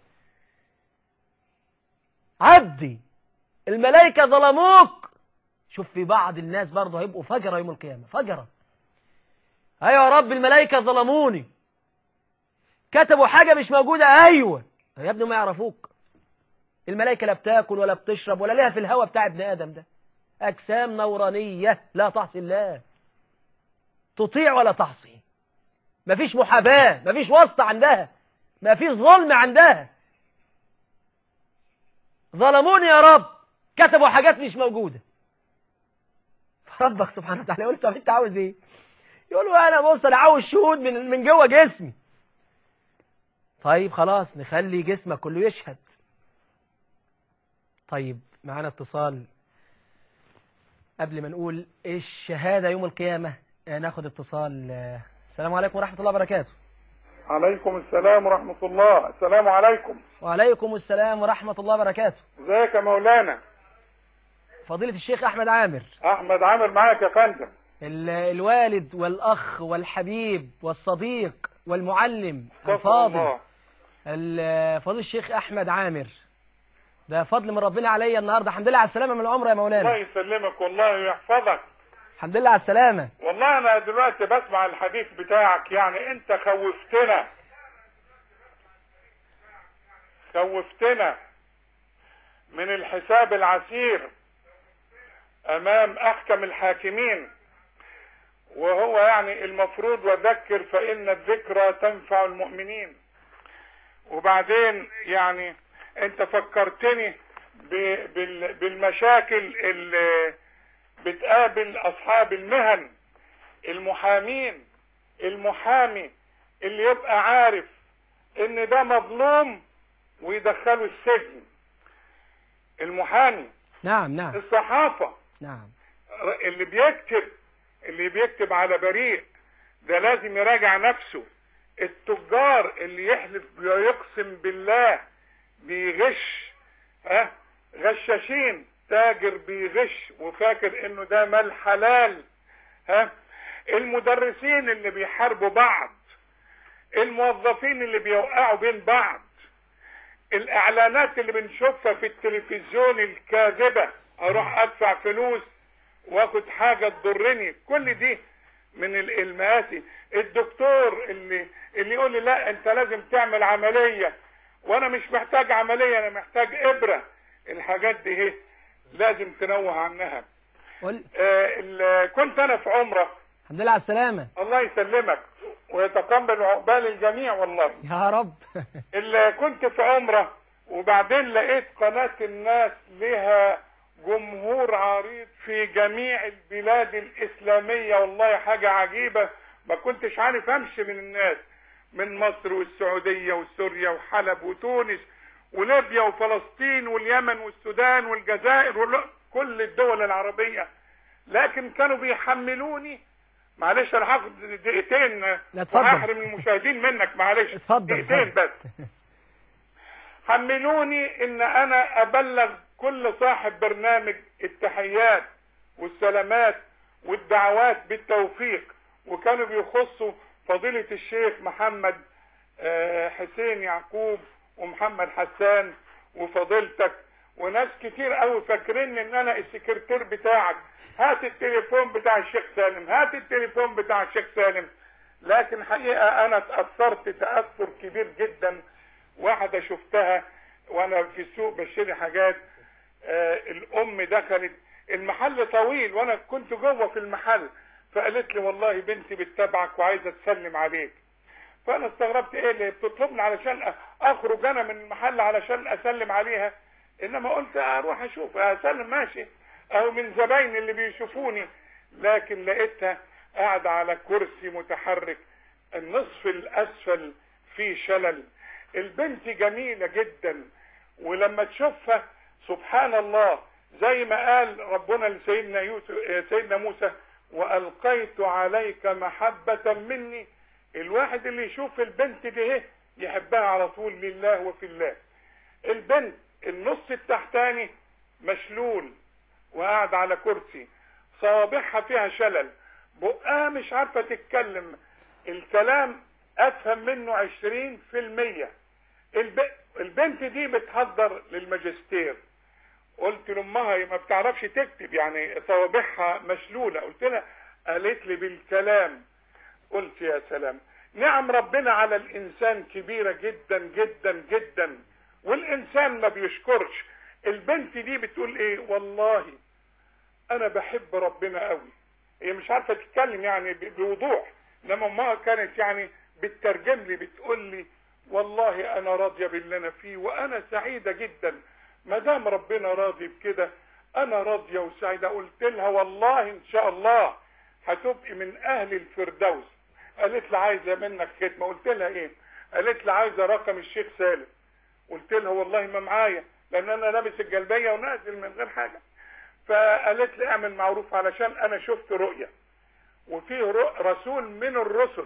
عبدي الملائكة ظلموك شوف في بعض الناس برضه هيبقوا فجرة يوم القيامة فجرة ايوه يا رب الملائكة ظلموني كتبوا حاجة مش موجودة ايوه يا ابني ما يعرفوك الملائكة لا بتاكل ولا بتشرب ولا ليها في الهوى بتاع ابن آدم ده أجسام نورانية لا تعصي الله تطيع ولا تعصي مفيش محاباة مفيش واسطة عندها مفيش ظلم عندها ظلموني يا رب كتبوا حاجات مش موجودة ربك سبحانه وتعالى يقول طب انت عاوز ايه يقول له انا بص انا عاوز شهود من من جوه جسمي طيب خلاص نخلي جسمك كله يشهد طيب معانا اتصال قبل ما نقول ايه الشهادة يوم القيامة آه، ناخد اتصال آه، السلام عليكم ورحمة الله وبركاته عليكم السلام ورحمة الله السلام عليكم وعليكم السلام ورحمة الله وبركاته ازيك يا مولانا فضيلة الشيخ أحمد عامر احمد عامر معاك يا فندم ال- الوالد والأخ والحبيب والصديق والمعلم استغفر الفاضل الله. ال- فضيلة الشيخ أحمد عامر ده فضل من ربنا عليا النهاردة الحمد لله على السلامة من العمر يا الله مولانا يسلمك والله ويحفظك الحمد لله على السلامة والله انا دلوقتي بسمع الحديث بتاعك يعني انت خوفتنا خوفتنا من الحساب العسير امام احكم الحاكمين وهو يعني المفروض وذكر فان الذكرى تنفع المؤمنين وبعدين يعني انت فكرتني ب- بال- بالمشاكل اللي بتقابل اصحاب المهن المحامين المحامي اللي يبقى عارف ان ده مظلوم ويدخله السجن المحامي نعم نعم الصحافة نعم اللي بيكتب اللي بيكتب على بريء ده لازم يراجع نفسه التجار اللي يحلف ويقسم بالله بيغش ها غشاشين تاجر بيغش وفاكر انه ده مال حلال ها المدرسين اللي بيحاربوا بعض الموظفين اللي بيوقعوا بين بعض الاعلانات اللي بنشوفها في التلفزيون الكاذبة اروح ادفع فلوس واخد حاجة تضرني كل دي من ال- المآسي الدكتور اللي اللي يقول لي لا انت لازم تعمل عملية وانا مش محتاج عملية انا محتاج ابرة الحاجات دي هي لازم تنوه عنها قول آه ال- كنت انا في عمرة الحمد لله على السلامة الله يسلمك ويتقبل عقبال الجميع والله يا رب اللي كنت في عمرة وبعدين لقيت قناة الناس لها جمهور عريض في جميع البلاد الإسلامية والله حاجة عجيبة ما كنتش عارف أمشي من الناس من مصر والسعودية وسوريا وحلب وتونس وليبيا وفلسطين واليمن والسودان والجزائر وال- كل الدول العربية لكن كانوا بيحملوني معلش انا هاخد دقيقتين لا، اتفضل. وهحرم المشاهدين منك معلش اتفضل، دقيقتين اتفضل. بس حملوني ان انا ابلغ كل صاحب برنامج التحيات والسلامات والدعوات بالتوفيق وكانوا بيخصوا فضيلة الشيخ محمد آه، حسين يعقوب ومحمد حسان وفضيلتك وناس كتير قوي فاكرين ان انا السكرتير بتاعك هات التليفون بتاع الشيخ سالم هات التليفون بتاع الشيخ سالم لكن حقيقة انا تأثرت تأثر كبير جدا واحدة شفتها وانا في السوق بشتري حاجات آه الام دخلت المحل طويل وانا كنت جوه في المحل فقالت لي والله بنتي بتتابعك وعايزه تسلم عليك فانا استغربت ايه اللي بتطلبني علشان أ- اخرج انا من المحل علشان اسلم عليها انما قلت اروح اشوف اسلم ماشي او من زباين اللي بيشوفوني لكن لقيتها قاعده على كرسي متحرك النصف الاسفل فيه شلل البنت جميله جدا ولما تشوفها سبحان الله زي ما قال ربنا لسيدنا يوسف آه، سيدنا موسى والقيت عليك محبه مني الواحد اللي يشوف البنت دي ايه يحبها على طول لله وفي الله البنت النص التحتاني مشلول وقاعد على كرسي صوابعها فيها شلل بقها مش عارفة تتكلم الكلام افهم منه عشرين في المية الب... البنت دي بتحضر للماجستير قلت لامها هي ما بتعرفش تكتب يعني صوابعها مشلولة قلت لها قالت لي بالكلام قلت يا سلام نعم ربنا على الانسان كبيرة جدا جدا جدا والانسان ما بيشكرش البنت دي بتقول ايه والله انا بحب ربنا قوي هي مش عارفة تتكلم يعني ب- بوضوح انما امها كانت يعني بتترجم لي بتقول لي والله انا راضية باللي انا فيه وانا سعيدة جدا ما دام ربنا راضي بكده انا راضية وسعيدة قلت لها والله ان شاء الله هتبقي من اهل الفردوس قالت لي عايزة منك خدمة قلت لها ايه قالت لي عايزة رقم الشيخ سالم قلت لها والله ما معايا لان انا لابس الجلبية ونازل من غير حاجة فقالت لي اعمل معروف علشان انا شفت رؤية وفيه رؤ- رسول من الرسل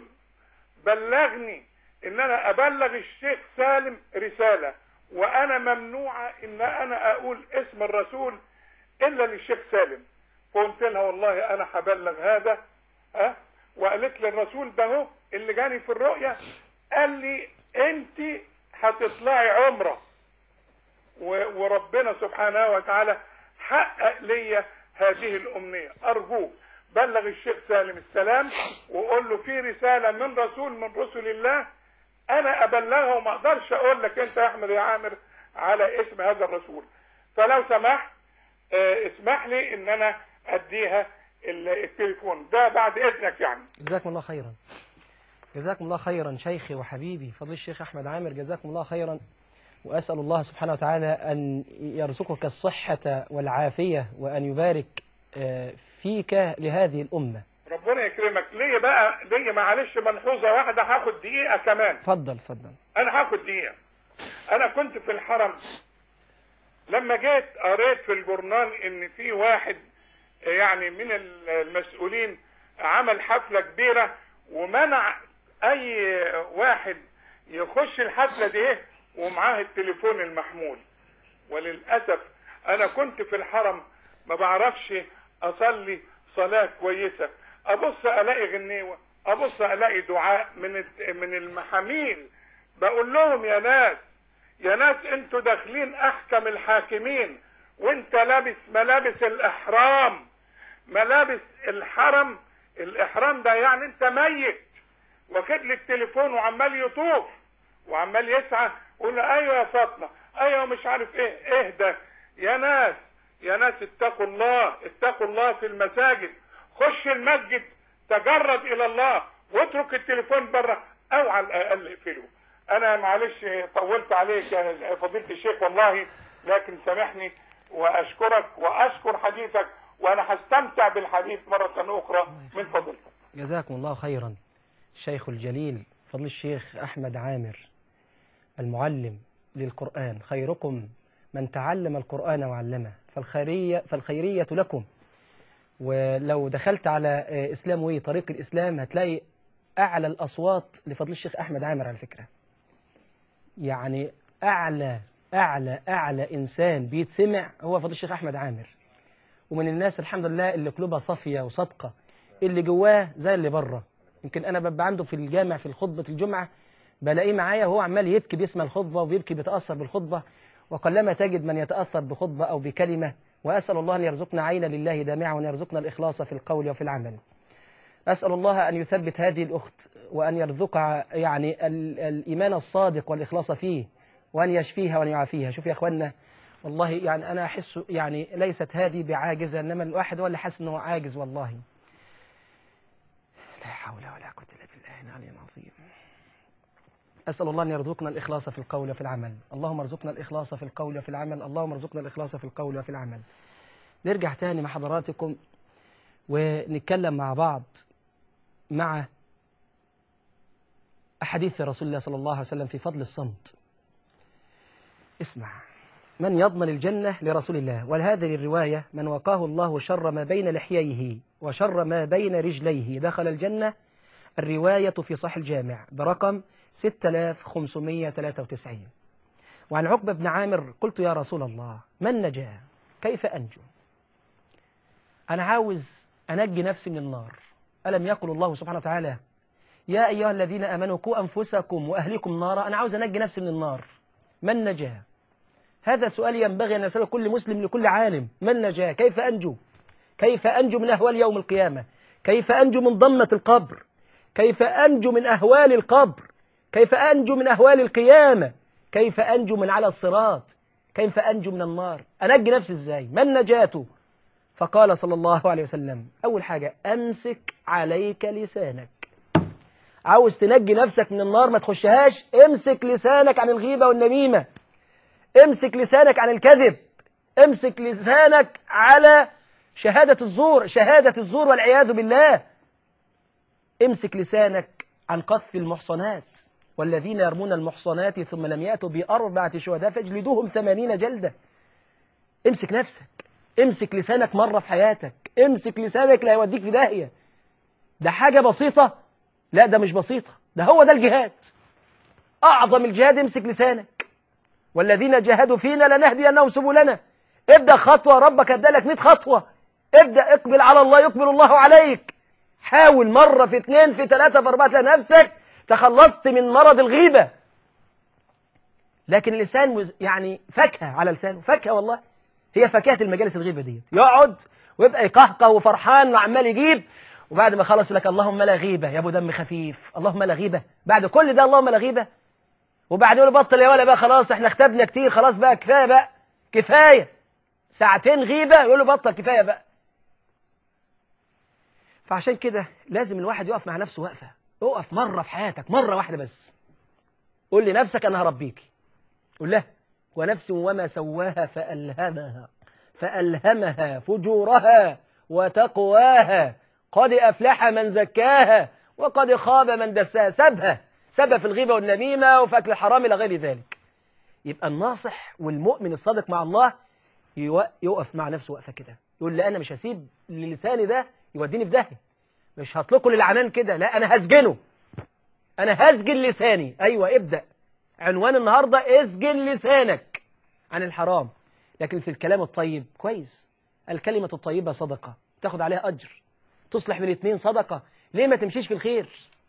بلغني ان انا ابلغ الشيخ سالم رسالة وانا ممنوعة ان انا اقول اسم الرسول الا للشيخ سالم فقلت لها والله انا هبلغ هذا ها وقالت لي الرسول ده هو اللي جاني في الرؤية قال لي انت هتطلعي عمره و- وربنا سبحانه وتعالى حقق لي هذه الأمنية أرجوك بلغ الشيخ سالم السلام وقول له في رسالة من رسول من رسل الله أنا أبلغها وما أقدرش أقول لك أنت يا أحمد يا عامر على اسم هذا الرسول فلو سمحت آه، اسمح لي إن أنا أديها ال- التليفون ده بعد إذنك يعني جزاكم الله خيرا جزاكم الله خيرا شيخي وحبيبي فضل الشيخ أحمد عامر جزاكم الله خيرا وأسأل الله سبحانه وتعالى أن يرزقك الصحة والعافية وأن يبارك آه، فيك لهذه الأمة ربنا يكرمك ليه بقى ليه معلش ملحوظة واحدة هاخد دقيقة كمان فضل فضل انا هاخد دقيقة انا كنت في الحرم لما جيت قريت في الجورنال ان في واحد يعني من المسؤولين عمل حفلة كبيرة ومنع اي واحد يخش الحفلة دي ومعاه التليفون المحمول وللأسف انا كنت في الحرم ما بعرفش اصلي صلاة كويسة ابص الاقي غنيوة ابص الاقي دعاء من من المحامين بقول لهم يا ناس يا ناس انتوا داخلين احكم الحاكمين وانت لابس ملابس الاحرام ملابس الحرم الاحرام ده يعني انت ميت واخد لي التليفون وعمال يطوف وعمال يسعى يقول له ايوه يا فاطمه ايوه مش عارف ايه اهدى يا ناس يا ناس اتقوا الله اتقوا الله في المساجد خش المسجد تجرد الى الله واترك التليفون بره او على الاقل اقفله انا معلش طولت عليك يا فضيله الشيخ والله لكن سامحني واشكرك واشكر حديثك وانا هستمتع بالحديث مره اخرى من فضلك جزاكم الله خيرا الشيخ الجليل فضل الشيخ أحمد عامر المعلم للقرآن خيركم من تعلم القرآن وعلمه فالخيرية, فالخيرية لكم ولو دخلت على آه، إسلام وي طريق الإسلام هتلاقي أعلى الأصوات لفضل الشيخ أحمد عامر على فكرة يعني أعلى أعلى أعلى إنسان بيتسمع هو فضيل الشيخ أحمد عامر ومن الناس الحمد لله اللي قلوبها صافية وصادقة اللي جواه زي اللي بره يمكن أنا ببقى عنده في الجامع في خطبة الجمعة بلاقيه معايا وهو عمال يبكي بيسمع الخطبة وبيبكي بيتأثر بالخطبة وقلما تجد من يتأثر بخطبة أو بكلمة وأسأل الله أن يرزقنا عين لله دامعة وأن يرزقنا الإخلاص في القول وفي العمل أسأل الله أن يثبت هذه الأخت وأن يرزقها يعني ال- الإيمان الصادق والإخلاص فيه وأن يشفيها وأن يعافيها شوف يا أخوانا والله يعني أنا أحس يعني ليست هذه بعاجزة إنما الواحد هو اللي حاسس إنه عاجز والله لا حول ولا قوة إلا بالله العلي العظيم أسأل الله أن يرزقنا الإخلاص في القول وفي العمل اللهم ارزقنا الإخلاص في القول وفي العمل اللهم ارزقنا الإخلاص في القول وفي العمل نرجع تاني مع حضراتكم ونتكلم مع بعض مع أحاديث رسول الله صلى الله عليه وسلم في فضل الصمت اسمع من يضمن الجنة لرسول الله ولهذه الرواية من وقاه الله شر ما بين لحييه وشر ما بين رجليه دخل الجنة الرواية في صح الجامع برقم 6593 وعن عقبة بن عامر قلت يا رسول الله من نجا كيف أنجو أنا عاوز أنجي نفسي من النار ألم يقل الله سبحانه وتعالى يا أيها الذين آمنوا قوا أنفسكم وأهلكم نارا أنا عاوز أنجي نفسي من النار من نجا هذا سؤال ينبغي أن يسأله كل مسلم لكل عالم من نجا كيف أنجو كيف أنجو من أهوال يوم القيامة كيف أنجو من ضمة القبر كيف أنجو من أهوال القبر كيف أنجو من أهوال القيامة كيف أنجو من على الصراط كيف أنجو من النار أنجي نفسي إزاي ما النجاة فقال صلى الله عليه وسلم أول حاجة أمسك عليك لسانك عاوز تنجي نفسك من النار ما تخشهاش امسك لسانك عن الغيبة والنميمة امسك لسانك عن الكذب امسك لسانك على شهادة الزور شهادة الزور والعياذ بالله امسك لسانك عن قذف المحصنات والذين يرمون المحصنات ثم لم يأتوا بأربعة شهداء فاجلدوهم ثمانين جلدة امسك نفسك امسك لسانك مرة في حياتك امسك لسانك لا يوديك في داهية ده حاجة بسيطة لا ده مش بسيطة ده هو ده الجهاد أعظم الجهاد امسك لسانك والذين جاهدوا فينا لنهدينهم سبلنا ابدأ خطوة ربك ادالك 100 خطوة ابدأ اقبل على الله يقبل الله عليك حاول مرة في اثنين في ثلاثة في أربعة تلاقي نفسك تخلصت من مرض الغيبة لكن اللسان مز- يعني فاكهة على لسانه فاكهة والله هي فاكهة المجالس الغيبة ديت يقعد ويبقى يقهقه وفرحان وعمال يجيب وبعد ما خلص يقول لك اللهم لا غيبة يا ابو دم خفيف اللهم لا غيبة بعد كل ده اللهم لا غيبة وبعدين يقول بطل يا ولا بقى خلاص احنا اختبنا كتير خلاص بقى كفاية بقى كفاية ساعتين غيبة يقول له بطل كفاية بقى فعشان كده لازم الواحد يقف مع نفسه وقفة اقف مرة في حياتك مرة واحدة بس قول لنفسك أنا هربيك قول لها ونفس وما سواها فألهمها فألهمها فجورها وتقواها قد أفلح من زكاها وقد خاب من دساها سبها سبها في الغيبة والنميمة وفي أكل الحرام إلى غير ذلك يبقى الناصح والمؤمن الصادق مع الله يو- يقف مع نفسه وقفة كده يقول لا أنا مش هسيب لساني ده يوديني في داهية مش هطلقه للعنان كده لا أنا هسجنه أنا هسجن لساني أيوة ابدأ عنوان النهاردة اسجن لسانك عن الحرام لكن في الكلام الطيب كويس الكلمة الطيبة صدقة تاخد عليها أجر تصلح من اتنين صدقة ليه ما تمشيش في الخير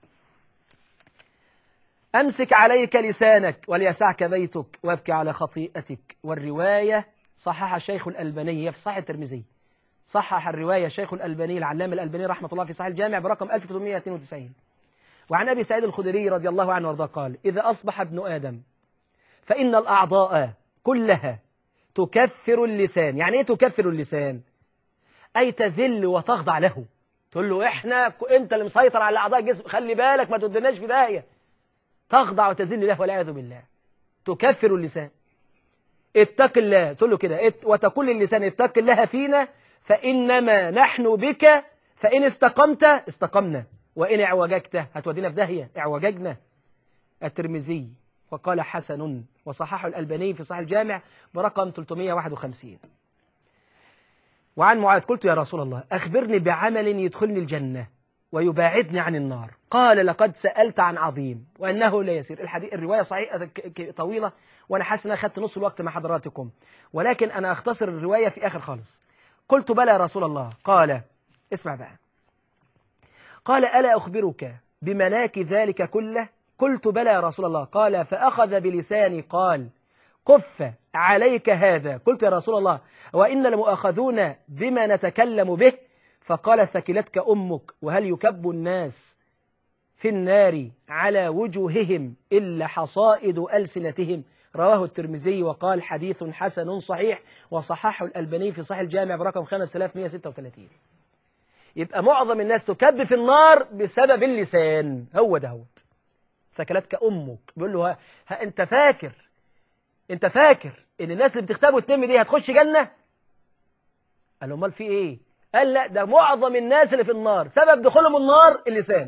أمسك عليك لسانك وليسعك بيتك وابكي على خطيئتك والرواية صحح الشيخ الألباني هي في صحيح الترمذي صحح الرواية الشيخ الألباني العلامة الألباني رحمة الله في صحيح الجامع برقم 1892 وعن أبي سعيد الخدري رضي الله عنه وارضاه قال إذا أصبح ابن آدم فإن الأعضاء كلها تكفر اللسان يعني إيه تكفر اللسان أي تذل وتخضع له تقول له إحنا أنت اللي مسيطر على أعضاء الجسم خلي بالك ما تودناش في داهية تخضع وتذل له والعياذ بالله تكفر اللسان اتق الله تقول له كده ات وتقول للسان اتق الله فينا فإنما نحن بك فإن استقمت استقمنا وإن اعوججت هتودينا في داهية اعوججنا الترمذي وقال حسن وصححه الألباني في صحيح الجامع برقم 351 وعن معاذ قلت يا رسول الله أخبرني بعمل يدخلني الجنة ويباعدني عن النار قال لقد سألت عن عظيم وأنه لا يسير الحديث الرواية صحيحة ك- ك- طويلة وأنا حاسس إن أنا خدت نص الوقت مع حضراتكم ولكن أنا أختصر الرواية في آخر خالص قلت بلى يا رسول الله قال اسمع بقى قال ألا أخبرك بملاك ذلك كله قلت بلى يا رسول الله قال فأخذ بلساني قال كف عليك هذا قلت يا رسول الله وإن لمؤاخذون بما نتكلم به فقال ثكلتك أمك وهل يكب الناس في النار على وجوههم إلا حصائد ألسنتهم رواه الترمذي وقال حديث حسن صحيح وصححه الألباني في صحيح الجامع برقم 5136 يبقى معظم الناس تكب في النار بسبب اللسان هو دهوت ثكلتك أمك بيقول له ها, ها أنت فاكر أنت فاكر إن الناس اللي بتختبوا وتنم دي هتخش جنة قال له امال في إيه قال لا ده معظم الناس اللي في النار سبب دخولهم النار اللسان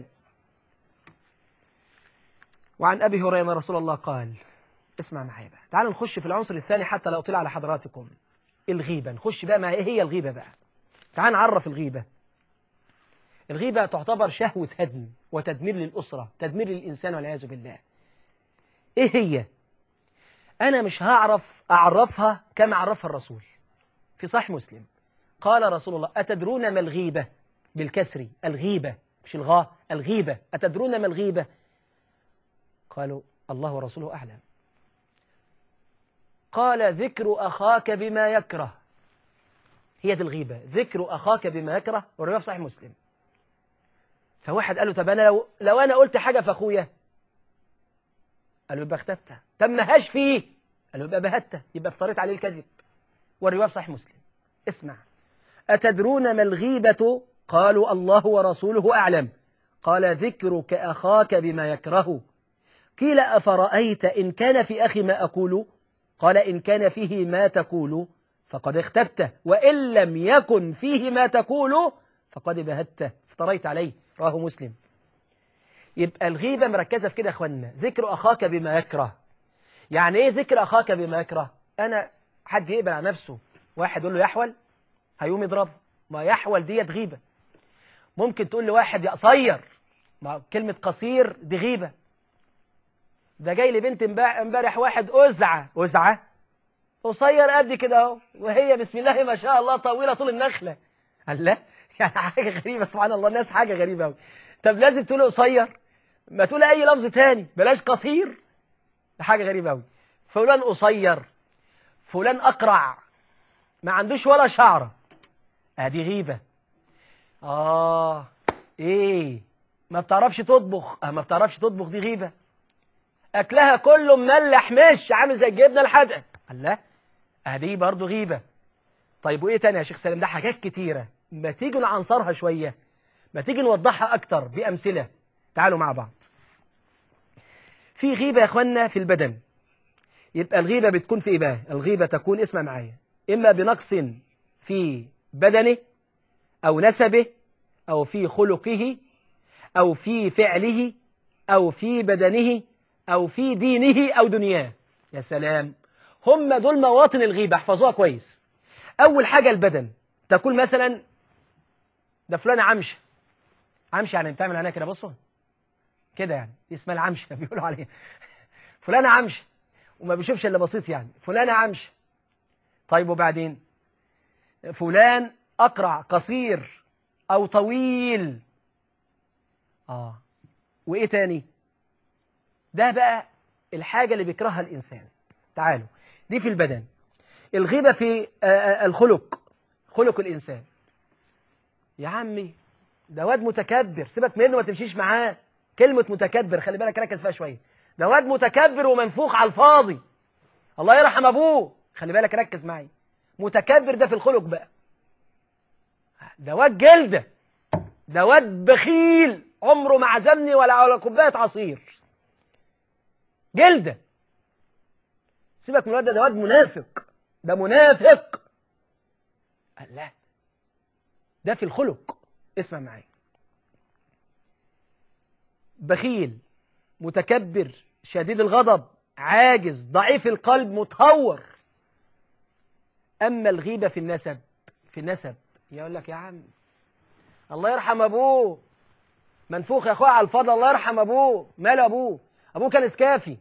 وعن أبي هريرة رسول الله قال اسمع معايا بقى تعالوا نخش في العنصر الثاني حتى لا أطيل على حضراتكم الغيبة نخش بقى ما إيه هي الغيبة بقى تعال نعرف الغيبة الغيبة تعتبر شهوة هدم وتدمير للأسرة تدمير للإنسان والعياذ بالله إيه هي أنا مش هعرف أعرفها كما عرفها الرسول في صحيح مسلم قال رسول الله أتدرون ما الغيبة بالكسر الغيبة مش الغاء الغيبة أتدرون ما الغيبة قالوا الله ورسوله أعلم قال ذكر أخاك بما يكره هي دي الغيبة ذكر أخاك بما يكره والرواية في صحيح مسلم فواحد قال له طب أنا لو, لو أنا قلت حاجة في أخويا قال له يبقى اختبته طب ما هاش فيه قال له يبقى بهته يبقى افتريت عليه الكذب والرواية في صحيح مسلم اسمع أتدرون ما الغيبة قالوا الله ورسوله أعلم قال ذكرك أخاك بما يكره قيل أفرأيت إن كان في أخي ما أقول قال إن كان فيه ما تقول فقد اختبته وإن لم يكن فيه ما تقول فقد بهته افتريت عليه رواه مسلم يبقى الغيبة مركزة في كده يا أخوانا ذكر أخاك بما يكره يعني إيه ذكر أخاك بما يكره أنا حد يقبل على نفسه واحد يقول له يحول هيقوم يضربه ما يحول ديت غيبة ممكن تقول لواحد يا قصير ما كلمة قصير دي غيبة ده جاي لي بنت امبا- امبارح واحد أزعة أزعة قصير قد كده اهو وهي بسم الله ما شاء الله طويلة طول النخلة قال لا يعني حاجة غريبة سبحان الله الناس حاجة غريبة أوي طب لازم تقول قصير ما تقول أي لفظ تاني بلاش قصير ده حاجة غريبة أوي فلان قصير فلان أقرع ما عندوش ولا شعرة ادي غيبة آه إيه ما بتعرفش تطبخ آه ما بتعرفش تطبخ دي غيبة أكلها كله مملح مش عامل زي الجبنة الحادقة قال لا ادي برضه غيبة طيب وإيه تاني يا شيخ سالم ده حاجات كتيرة ما تيجي نعنصرها شوية ما تيجي نوضحها أكتر بأمثلة تعالوا مع بعض في غيبة يا أخوانا في البدن يبقى الغيبة بتكون في إيه بقى الغيبة تكون اسمع معايا إما بنقص في بدنه أو نسبه أو في خلقه أو في فعله أو في بدنه أو في دينه أو دنياه يا سلام هم دول مواطن الغيبة احفظوها كويس أول حاجة البدن تقول مثلا ده فلان عمشة عمشة يعني بتعمل عينيها كده بصوا كده يعني اسمها العمشة بيقولوا عليها فلانة عمشة وما بيشوفش إلا بسيط يعني فلانة عمشة طيب وبعدين فلان أقرع قصير أو طويل آه وإيه تاني ده بقى الحاجة اللي بيكرهها الإنسان تعالوا دي في البدن الغيبة في آه، آه، الخلق خلق الإنسان يا عمي ده واد متكبر سيبك منه ما تمشيش معاه كلمة متكبر خلي بالك ركز فيها شوية ده واد متكبر ومنفوخ على الفاضي الله يرحم أبوه خلي بالك ركز معي متكبر ده في الخلق بقى ده واد جلدة ده واد بخيل عمره ما عزمني ولا على كوباية عصير جلدة سيبك من الواد ده ده واد منافق ده منافق قال لا ده في الخلق اسمع معايا بخيل متكبر شديد الغضب عاجز ضعيف القلب متهور أما الغيبة في النسب في النسب يقول لك يا عم الله يرحم أبوه منفوخ يا اخويا على الفضل الله يرحم ابوه ماله ابوه ابوه كان اسكافي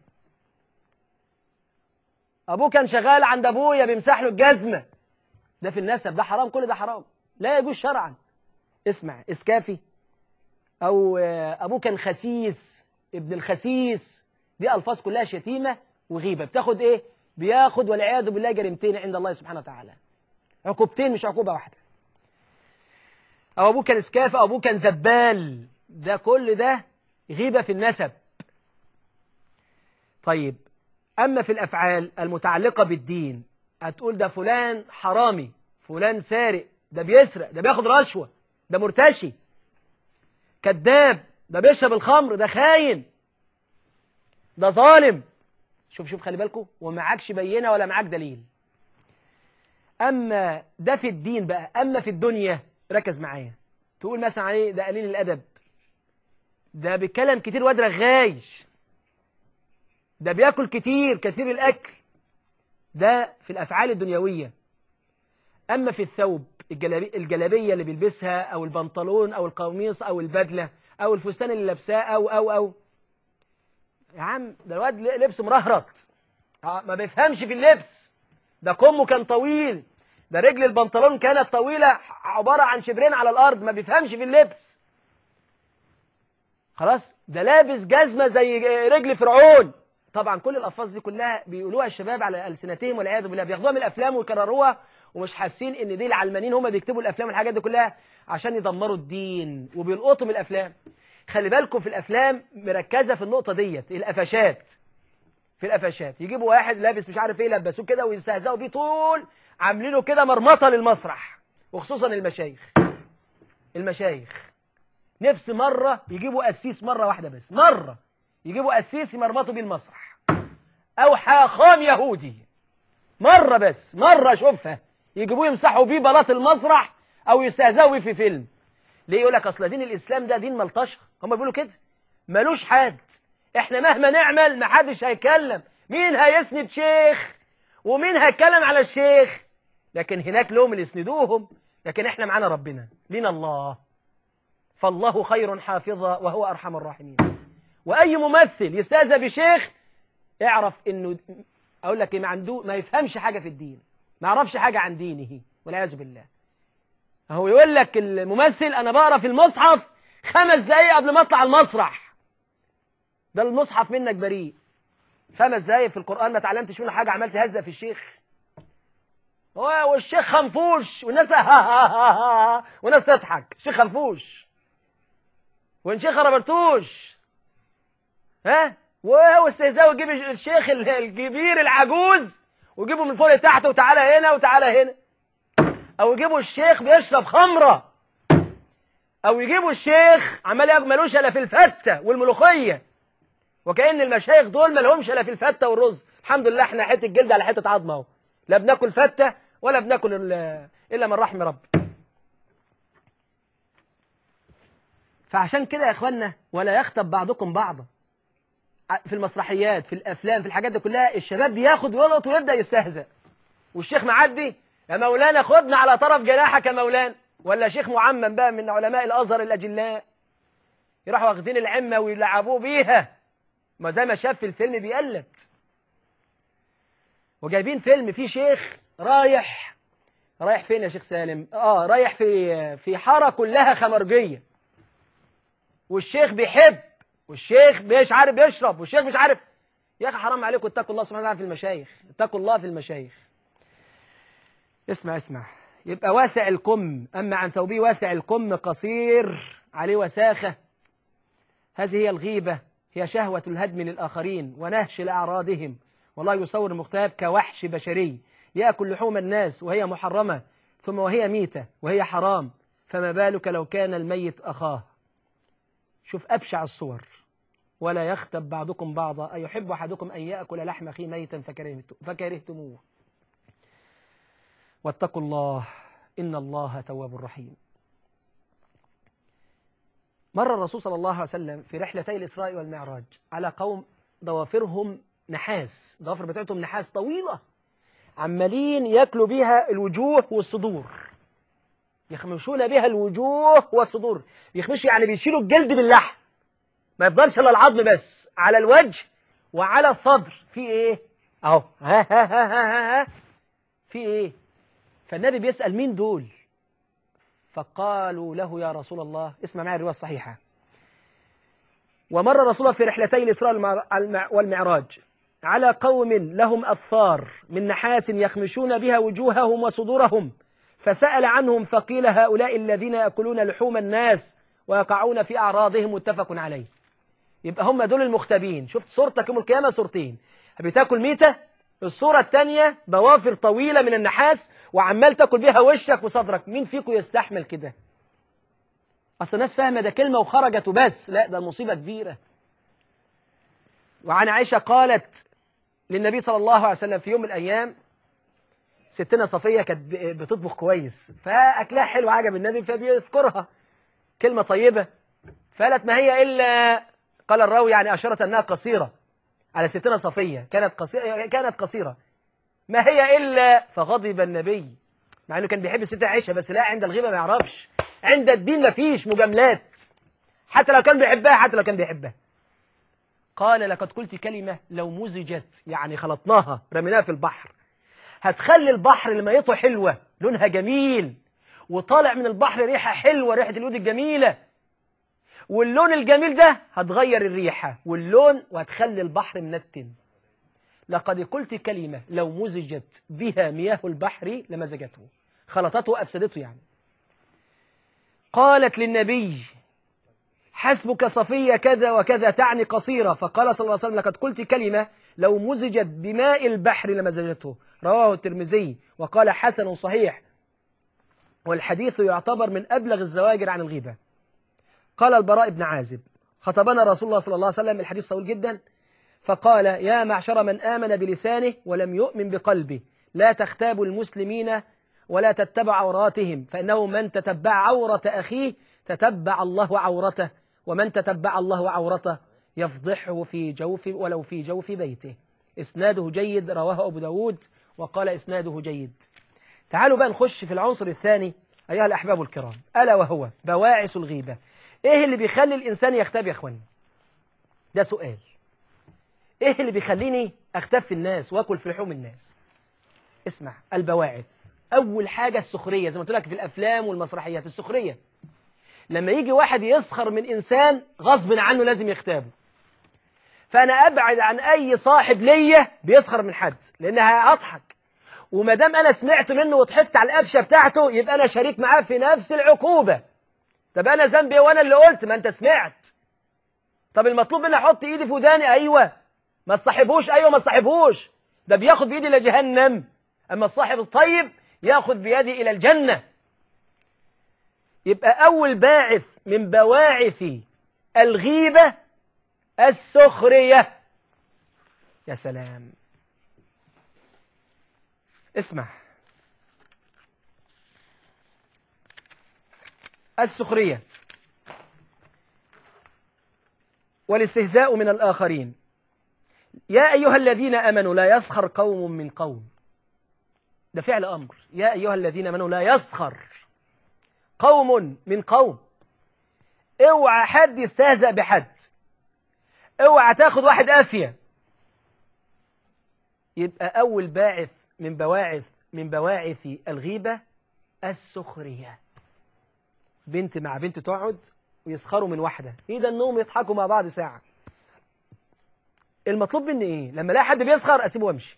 ابوه كان شغال عند ابويا بيمسح له الجزمه ده في النسب ده حرام كل ده حرام لا يجوز شرعا اسمع اسكافي او آه، ابوه كان خسيس ابن الخسيس دي الفاظ كلها شتيمه وغيبه بتاخد ايه بياخد والعياذ بالله جريمتين عند الله سبحانه وتعالى عقوبتين مش عقوبه واحده او ابوه كان اسكافي او ابوه كان زبال ده كل ده غيبه في النسب طيب اما في الافعال المتعلقه بالدين هتقول ده فلان حرامي فلان سارق ده بيسرق ده بياخد رشوه ده مرتشي كذاب ده بيشرب الخمر ده خاين ده ظالم شوف شوف خلي بالكم ومعكش بينه ولا معاك دليل اما ده في الدين بقى اما في الدنيا ركز معايا تقول مثلا عليه ده قليل الادب ده بيتكلم كتير واد رغايش ده بياكل كتير كثير الاكل ده في الافعال الدنيويه اما في الثوب الجلابي الجلابيه اللي بيلبسها او البنطلون او القميص او البدله او الفستان اللي لابساه او او او يا عم ده الواد لبسه مرهرط آه، ما بيفهمش في اللبس ده كمه كان طويل ده رجل البنطلون كانت طويلة عبارة عن شبرين على الأرض ما بيفهمش في اللبس خلاص ده لابس جزمة زي رجل فرعون طبعا كل الألفاظ دي كلها بيقولوها الشباب على ألسنتهم والعياذ بالله بياخدوها من الأفلام ويكرروها ومش حاسين إن دي العلمانيين هم بيكتبوا الأفلام والحاجات دي كلها عشان يدمروا الدين وبيلقطوا من الأفلام خلي بالكم في الأفلام مركزة في النقطة ديت القفشات في القفشات يجيبوا واحد لابس مش عارف ايه لبسوه كده ويستهزئوا بيه طول عاملينه كده مرمطه للمسرح وخصوصا المشايخ المشايخ نفس مره يجيبوا قسيس مره واحده بس مره يجيبوا قسيس يمرمطوا بيه المسرح او حاخام يهودي مره بس مره اشوفها يجيبوه يمسحوا بيه بلاط المسرح او يستهزئوا بيه في فيلم ليه يقول لك اصل دين الاسلام ده دين ملطشه هم بيقولوا كده ملوش حد احنا مهما نعمل محدش هيتكلم مين هيسند شيخ ومين هيتكلم على الشيخ لكن هناك لهم اللي يسندوهم لكن احنا معانا ربنا لنا الله فالله خير حافظا وهو ارحم الراحمين واي ممثل يستهزأ بشيخ اعرف انه اقول لك إيه، ما عنده ما يفهمش حاجه في الدين ما يعرفش حاجه عن دينه والعياذ بالله هو يقول لك الممثل انا بقرا في المصحف خمس دقايق قبل ما اطلع المسرح ده المصحف منك بريء خمس دقايق في القرآن ما اتعلمتش منه حاجة عملت هزة في الشيخ هو والشيخ خنفوش والناس ها ها ها ها والناس تضحك الشيخ خنفوش والشيخ ربرتوش ها واستهزاء ويجيب الشيخ الكبير العجوز ويجيبه من فوق لتحت وتعالى هنا وتعالى هنا او يجيبوا الشيخ بيشرب خمره او يجيبوا الشيخ عمال ياكل ملوش الا في الفته والملوخيه وكأن المشايخ دول ما لهمش الا في الفته والرز الحمد لله احنا حته جلد على حته عظمه اهو لا بناكل فته ولا بناكل ال- الا من رحم ربي فعشان كده يا اخوانا ولا يخطب بعضكم بعضا ع- في المسرحيات في الافلام في الحاجات دي كلها الشباب بياخد ويلقط ويبدا يستهزأ والشيخ معدي يا مولانا خدنا على طرف جناحك يا مولانا ولا شيخ معمم بقى من علماء الازهر الاجلاء يروحوا واخدين العمه ويلعبوه بيها ما زي ما شاف في الفيلم بيقلد وجايبين فيلم فيه شيخ رايح رايح فين يا شيخ سالم اه رايح في في حاره كلها خمرجيه والشيخ بيحب والشيخ مش عارف يشرب والشيخ مش عارف يا اخي حرام عليكم اتقوا الله سبحانه وتعالى في المشايخ اتقوا الله في المشايخ اسمع اسمع يبقى واسع الكم اما عن ثوبه واسع الكم قصير عليه وساخه هذه هي الغيبه هي شهوة الهدم للآخرين ونهش لأعراضهم والله يصور المغتاب كوحش بشري يأكل لحوم الناس وهي محرمة ثم وهي ميتة وهي حرام فما بالك لو كان الميت أخاه شوف أبشع الصور ولا يختب بعضكم بعضا أيحب أحدكم أن يأكل لحم أخيه ميتا فكرهت- فكرهتموه واتقوا الله إن الله تواب رحيم مر الرسول صلى الله عليه وسلم في رحلتي الإسراء والمعراج على قوم ضوافرهم نحاس ضوافر بتاعتهم نحاس طويلة عمالين ياكلوا بيها الوجوه والصدور يخمشون بها الوجوه والصدور يخمشوا يعني بيشيلوا الجلد باللحم ما يفضلش الا العظم بس على الوجه وعلى الصدر في ايه اهو ها ها ها ها ها ها في ايه فالنبي بيسأل مين دول فقالوا له يا رسول الله اسمع معي الرواية الصحيحة ومر رسول الله في رحلتي الإسراء والمع- المع- والمعراج على قوم لهم أظفار من نحاس يخمشون بها وجوههم وصدورهم فسأل عنهم فقيل هؤلاء الذين يأكلون لحوم الناس ويقعون في أعراضهم متفق عليه يبقى هم دول المختبين شفت صورتك يوم القيامة صورتين بتاكل ميتة الصورة الثانية ضوافر طويلة من النحاس وعمال تاكل بيها وشك وصدرك مين فيكم يستحمل كده أصل الناس فاهمة ده كلمة وخرجت وبس لا ده مصيبة كبيرة وعن عائشة قالت للنبي صلى الله عليه وسلم في يوم من الأيام ستنا صفية كانت ب- بتطبخ كويس فأكلها حلو عجب النبي فبيذكرها كلمة طيبة فقالت ما هي إلا قال الراوي يعني أشارت أنها قصيرة على ستنا صفية كانت قصيرة كانت قصيرة ما هي إلا فغضب النبي مع إنه كان بيحب الستة عائشة بس لا عند الغيبة ما يعرفش عند الدين ما فيش مجاملات حتى لو كان بيحبها حتى لو كان بيحبها قال لقد قلت كلمة لو مزجت يعني خلطناها رميناها في البحر هتخلي البحر لما يطوى حلوة لونها جميل وطالع من البحر ريحة حلوة ريحة اليود الجميلة واللون الجميل ده هتغير الريحة واللون وهتخلي البحر منتن لقد قلت كلمة لو مزجت بها مياه البحر لمزجته خلطته وأفسدته يعني قالت للنبي حسبك صفية كذا وكذا تعني قصيرة فقال صلى الله عليه وسلم لقد قلت كلمة لو مزجت بماء البحر لمزجته رواه الترمذي وقال حسن صحيح والحديث يعتبر من أبلغ الزواجر عن الغيبة قال البراء بن عازب خطبنا رسول الله صلى الله عليه وسلم الحديث طويل جدا فقال يا معشر من آمن بلسانه ولم يؤمن بقلبه لا تختابوا المسلمين ولا تتبع عوراتهم فإنه من تتبع عورة أخيه تتبع الله عورته ومن تتبع الله عورته يفضحه في جوف ولو في جوف بيته إسناده جيد رواه أبو داود وقال إسناده جيد تعالوا بقى نخش في العنصر الثاني أيها الأحباب الكرام ألا وهو بواعث الغيبة إيه اللي بيخلي الإنسان يختاب يا أخواني ده سؤال إيه اللي بيخليني أختاب في الناس وأكل في لحوم الناس اسمع البواعث أول حاجة السخرية زي ما قلت لك في الأفلام والمسرحيات السخرية لما يجي واحد يسخر من إنسان غصب عنه لازم يختابه فأنا أبعد عن أي صاحب ليا بيسخر من حد لأنها أضحك وما دام أنا سمعت منه وضحكت على القفشة بتاعته يبقى أنا شريك معاه في نفس العقوبة طب أنا ذنبي وأنا اللي قلت ما أنت سمعت طب المطلوب مني أحط إيدي في وداني أيوه ما تصاحبوش أيوه ما تصاحبوش ده بياخد بإيدي إلى جهنم أما الصاحب الطيب ياخد بيدي إلى الجنة يبقى أول باعث من بواعث الغيبة السخرية يا سلام اسمع السخرية والاستهزاء من الآخرين يا أيها الذين أمنوا لا يسخر قوم من قوم ده فعل أمر يا أيها الذين أمنوا لا يسخر قوم من قوم اوعى حد يستهزأ بحد اوعى تاخد واحد قافية يبقى أول باعث من بواعث من بواعث الغيبة السخرية بنت مع بنت تقعد ويسخروا من واحدة ايه ده النوم يضحكوا مع بعض ساعة المطلوب مني ايه لما الاقي حد بيسخر اسيبه وامشي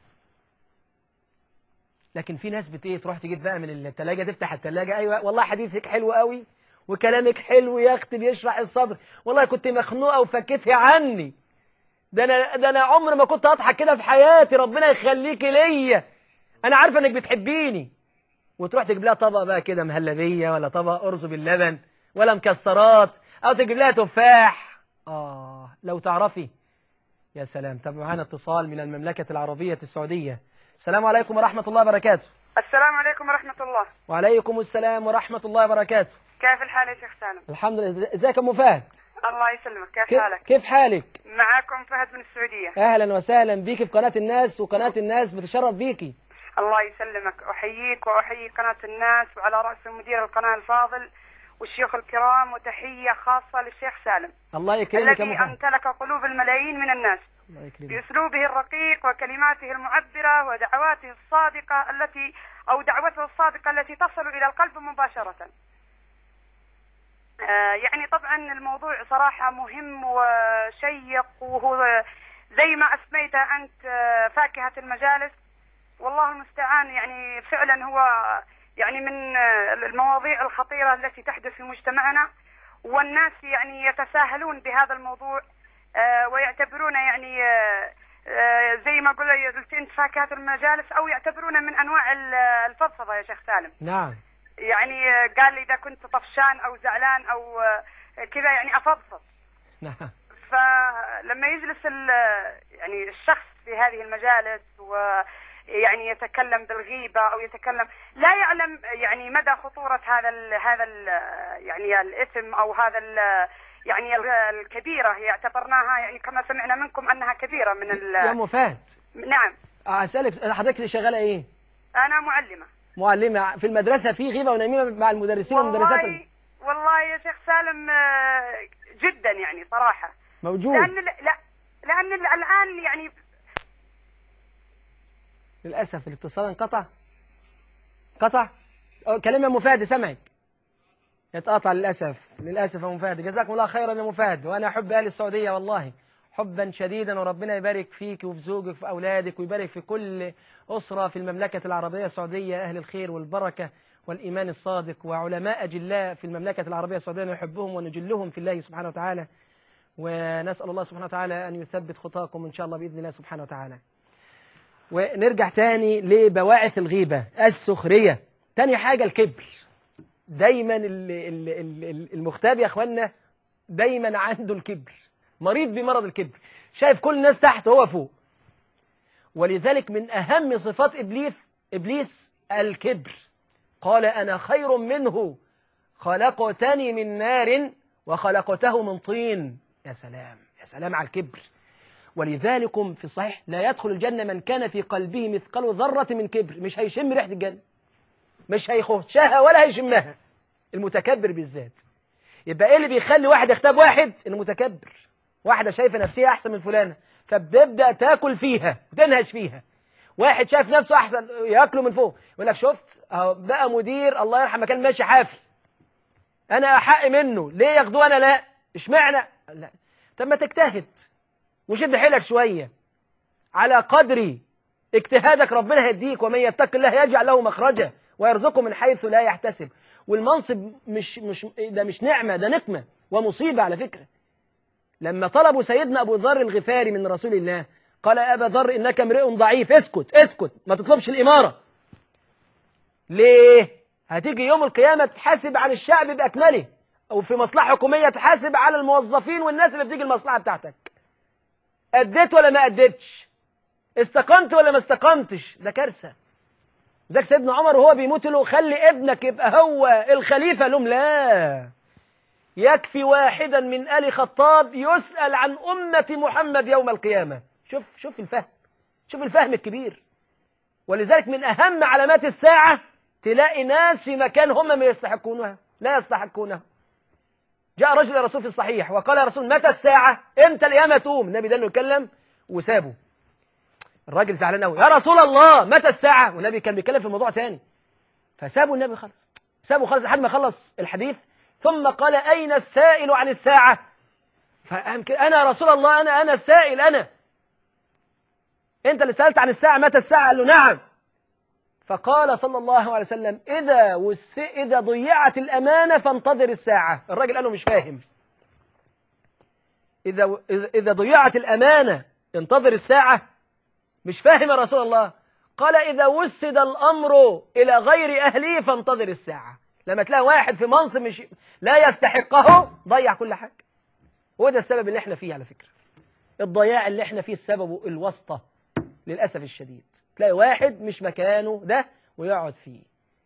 لكن في ناس بت ايه تروح تجيب بقى من الثلاجه تفتح الثلاجه ايوه والله حديثك حلو قوي وكلامك حلو يا اختي بيشرح الصدر والله كنت مخنوقه وفكيتي عني ده انا ده انا عمر ما كنت اضحك كده في حياتي ربنا يخليكي ليا انا عارفه انك بتحبيني وتروح تجيب لها طبق بقى كده مهلبيه ولا طبق ارز باللبن ولا مكسرات او تجيب لها تفاح اه لو تعرفي يا سلام طب معانا اتصال من المملكه العربيه السعوديه السلام عليكم ورحمه الله وبركاته السلام عليكم ورحمة الله وعليكم السلام ورحمة الله وبركاته كيف الحال يا شيخ سالم الحمد لله ازيك يا ام فهد الله يسلمك كيف كيف, حالك كيف حالك معاكم فهد من السعودية اهلا وسهلا بيكي في قناة الناس وقناة الناس بتشرف بيكي الله يسلمك أحييك وأحيي قناة الناس وعلى رأس مدير القناة الفاضل والشيوخ الكرام وتحية خاصة للشيخ سالم الله يكرمك يا الذي محمد أمتلك قلوب الملايين من الناس الله يكرمك بأسلوبه الرقيق وكلماته المعبرة ودعواته الصادقة التي أو دعوته الصادقة التي تصل إلى القلب مباشرة آه، يعني طبعا الموضوع صراحة مهم وشيق وهو زي ما أسميت أنت آه، فاكهة المجالس والله المستعان يعني فعلا هو يعني من آه، المواضيع الخطيرة التي تحدث في مجتمعنا والناس يعني يتساهلون بهذا الموضوع آه، ويعتبرون يعني آه، آه، زي ما قلت انت فاكهة المجالس او يعتبرونه من انواع ال- الفضفضة يا شيخ سالم نعم يعني آه، قال لي اذا كنت طفشان او زعلان او آه، كذا يعني افضفض نعم فلما يجلس ال- يعني الشخص في هذه المجالس و يعني يتكلم بالغيبة أو يتكلم لا يعلم يعني مدى خطورة هذا ال هذا ال يعني الإثم أو هذا ال يعني ال- الكبيرة هي اعتبرناها يعني كما سمعنا منكم أنها كبيرة من يا ال أم فهد نعم أسألك حضرتك شغالة إيه؟ أنا معلمة معلمة في المدرسة في غيبة ونميمة مع المدرسين والمدرسات والله والله يا شيخ سالم آه، جدا يعني صراحة موجود لأن لا لأن الآن يعني للأسف الاتصال انقطع قطع أه، كلمة يا مفاد سمعك يتقطع للأسف للأسف يا مفاد جزاكم الله خيرا يا مفاد وأنا أحب أهل السعودية والله حبا شديدا وربنا يبارك فيك وفي زوجك وفي أولادك ويبارك في كل أسرة في المملكة العربية السعودية أهل الخير والبركة والإيمان الصادق وعلماء أجلاء في المملكة العربية السعودية نحبهم ونجلهم في الله سبحانه وتعالى ونسأل الله سبحانه وتعالى أن يثبت خطاكم إن شاء الله بإذن الله سبحانه وتعالى ونرجع تاني لبواعث الغيبة السخرية تاني حاجة الكبر دايما ال- ال- ال- المغتاب يا اخوانا دايما عنده الكبر مريض بمرض الكبر شايف كل الناس تحت وهو فوق ولذلك من أهم صفات إبليس إبليس الكبر قال أنا خير منه خلقتني من نار وخلقته من طين يا سلام يا سلام على الكبر ولذلكم في الصحيح لا يدخل الجنة من كان في قلبه مثقال ذرة من كبر مش هيشم ريحة الجنة مش هيخشها ولا هيشمها المتكبر بالذات يبقى ايه اللي بيخلي واحد يختاب واحد المتكبر واحدة شايفة نفسها أحسن من فلانة فبتبدأ تاكل فيها وتنهش فيها واحد شايف نفسه أحسن ياكله من فوق يقول لك شفت أهو بقى مدير الله يرحمه كان ماشي حافي أنا أحق منه ليه ياخدوه أنا لا اشمعنى لا طب ما تجتهد وشد حيلك شوية على قدر اجتهادك ربنا هيديك ومن يتق الله يجعل له مخرجا ويرزقه من حيث لا يحتسب والمنصب مش مش ده مش نعمة ده نقمة ومصيبة على فكرة لما طلبوا سيدنا أبو ذر الغفاري من رسول الله قال يا أبا ذر إنك امرئ ضعيف اسكت اسكت ما تطلبش الإمارة ليه؟ هتيجي يوم القيامة تحاسب عن الشعب بأكمله أو في مصلحة حكومية تحاسب على الموظفين والناس اللي بتيجي المصلحة بتاعتك أديت ولا ما أديتش استقمت ولا ما استقمتش ده كارثة ذاك سيدنا عمر وهو بيموت له خلي ابنك يبقى هو الخليفة لهم لا يكفي واحدا من آل خطاب يسأل عن أمة محمد يوم القيامة شوف شوف الفهم شوف الفهم الكبير ولذلك من أهم علامات الساعة تلاقي ناس في مكان هم ما يستحقونها لا يستحقونها جاء رجل الرسول في الصحيح وقال يا رسول متى الساعة امتى القيامة تقوم النبي ده انه يتكلم وسابه الراجل زعلان قوي يا رسول الله متى الساعة والنبي كان بيتكلم في موضوع تاني فسابه النبي خلص سابه خلص لحد ما خلص الحديث ثم قال أين السائل عن الساعة فقام كده أنا يا رسول الله أنا أنا السائل أنا أنت اللي سألت عن الساعة متى الساعة قال له نعم فقال صلى الله عليه وسلم إذا والس... إذا ضيعت الأمانة فانتظر الساعة الراجل قال له مش فاهم إذا إذا ضيعت الأمانة انتظر الساعة مش فاهم يا رسول الله قال إذا وسد الأمر إلى غير أهله فانتظر الساعة لما تلاقي واحد في منصب مش لا يستحقه ضيع كل حاجة هو ده السبب اللي احنا فيه على فكرة الضياع اللي احنا فيه السبب الواسطة للأسف الشديد تلاقي واحد مش مكانه ده ويقعد فيه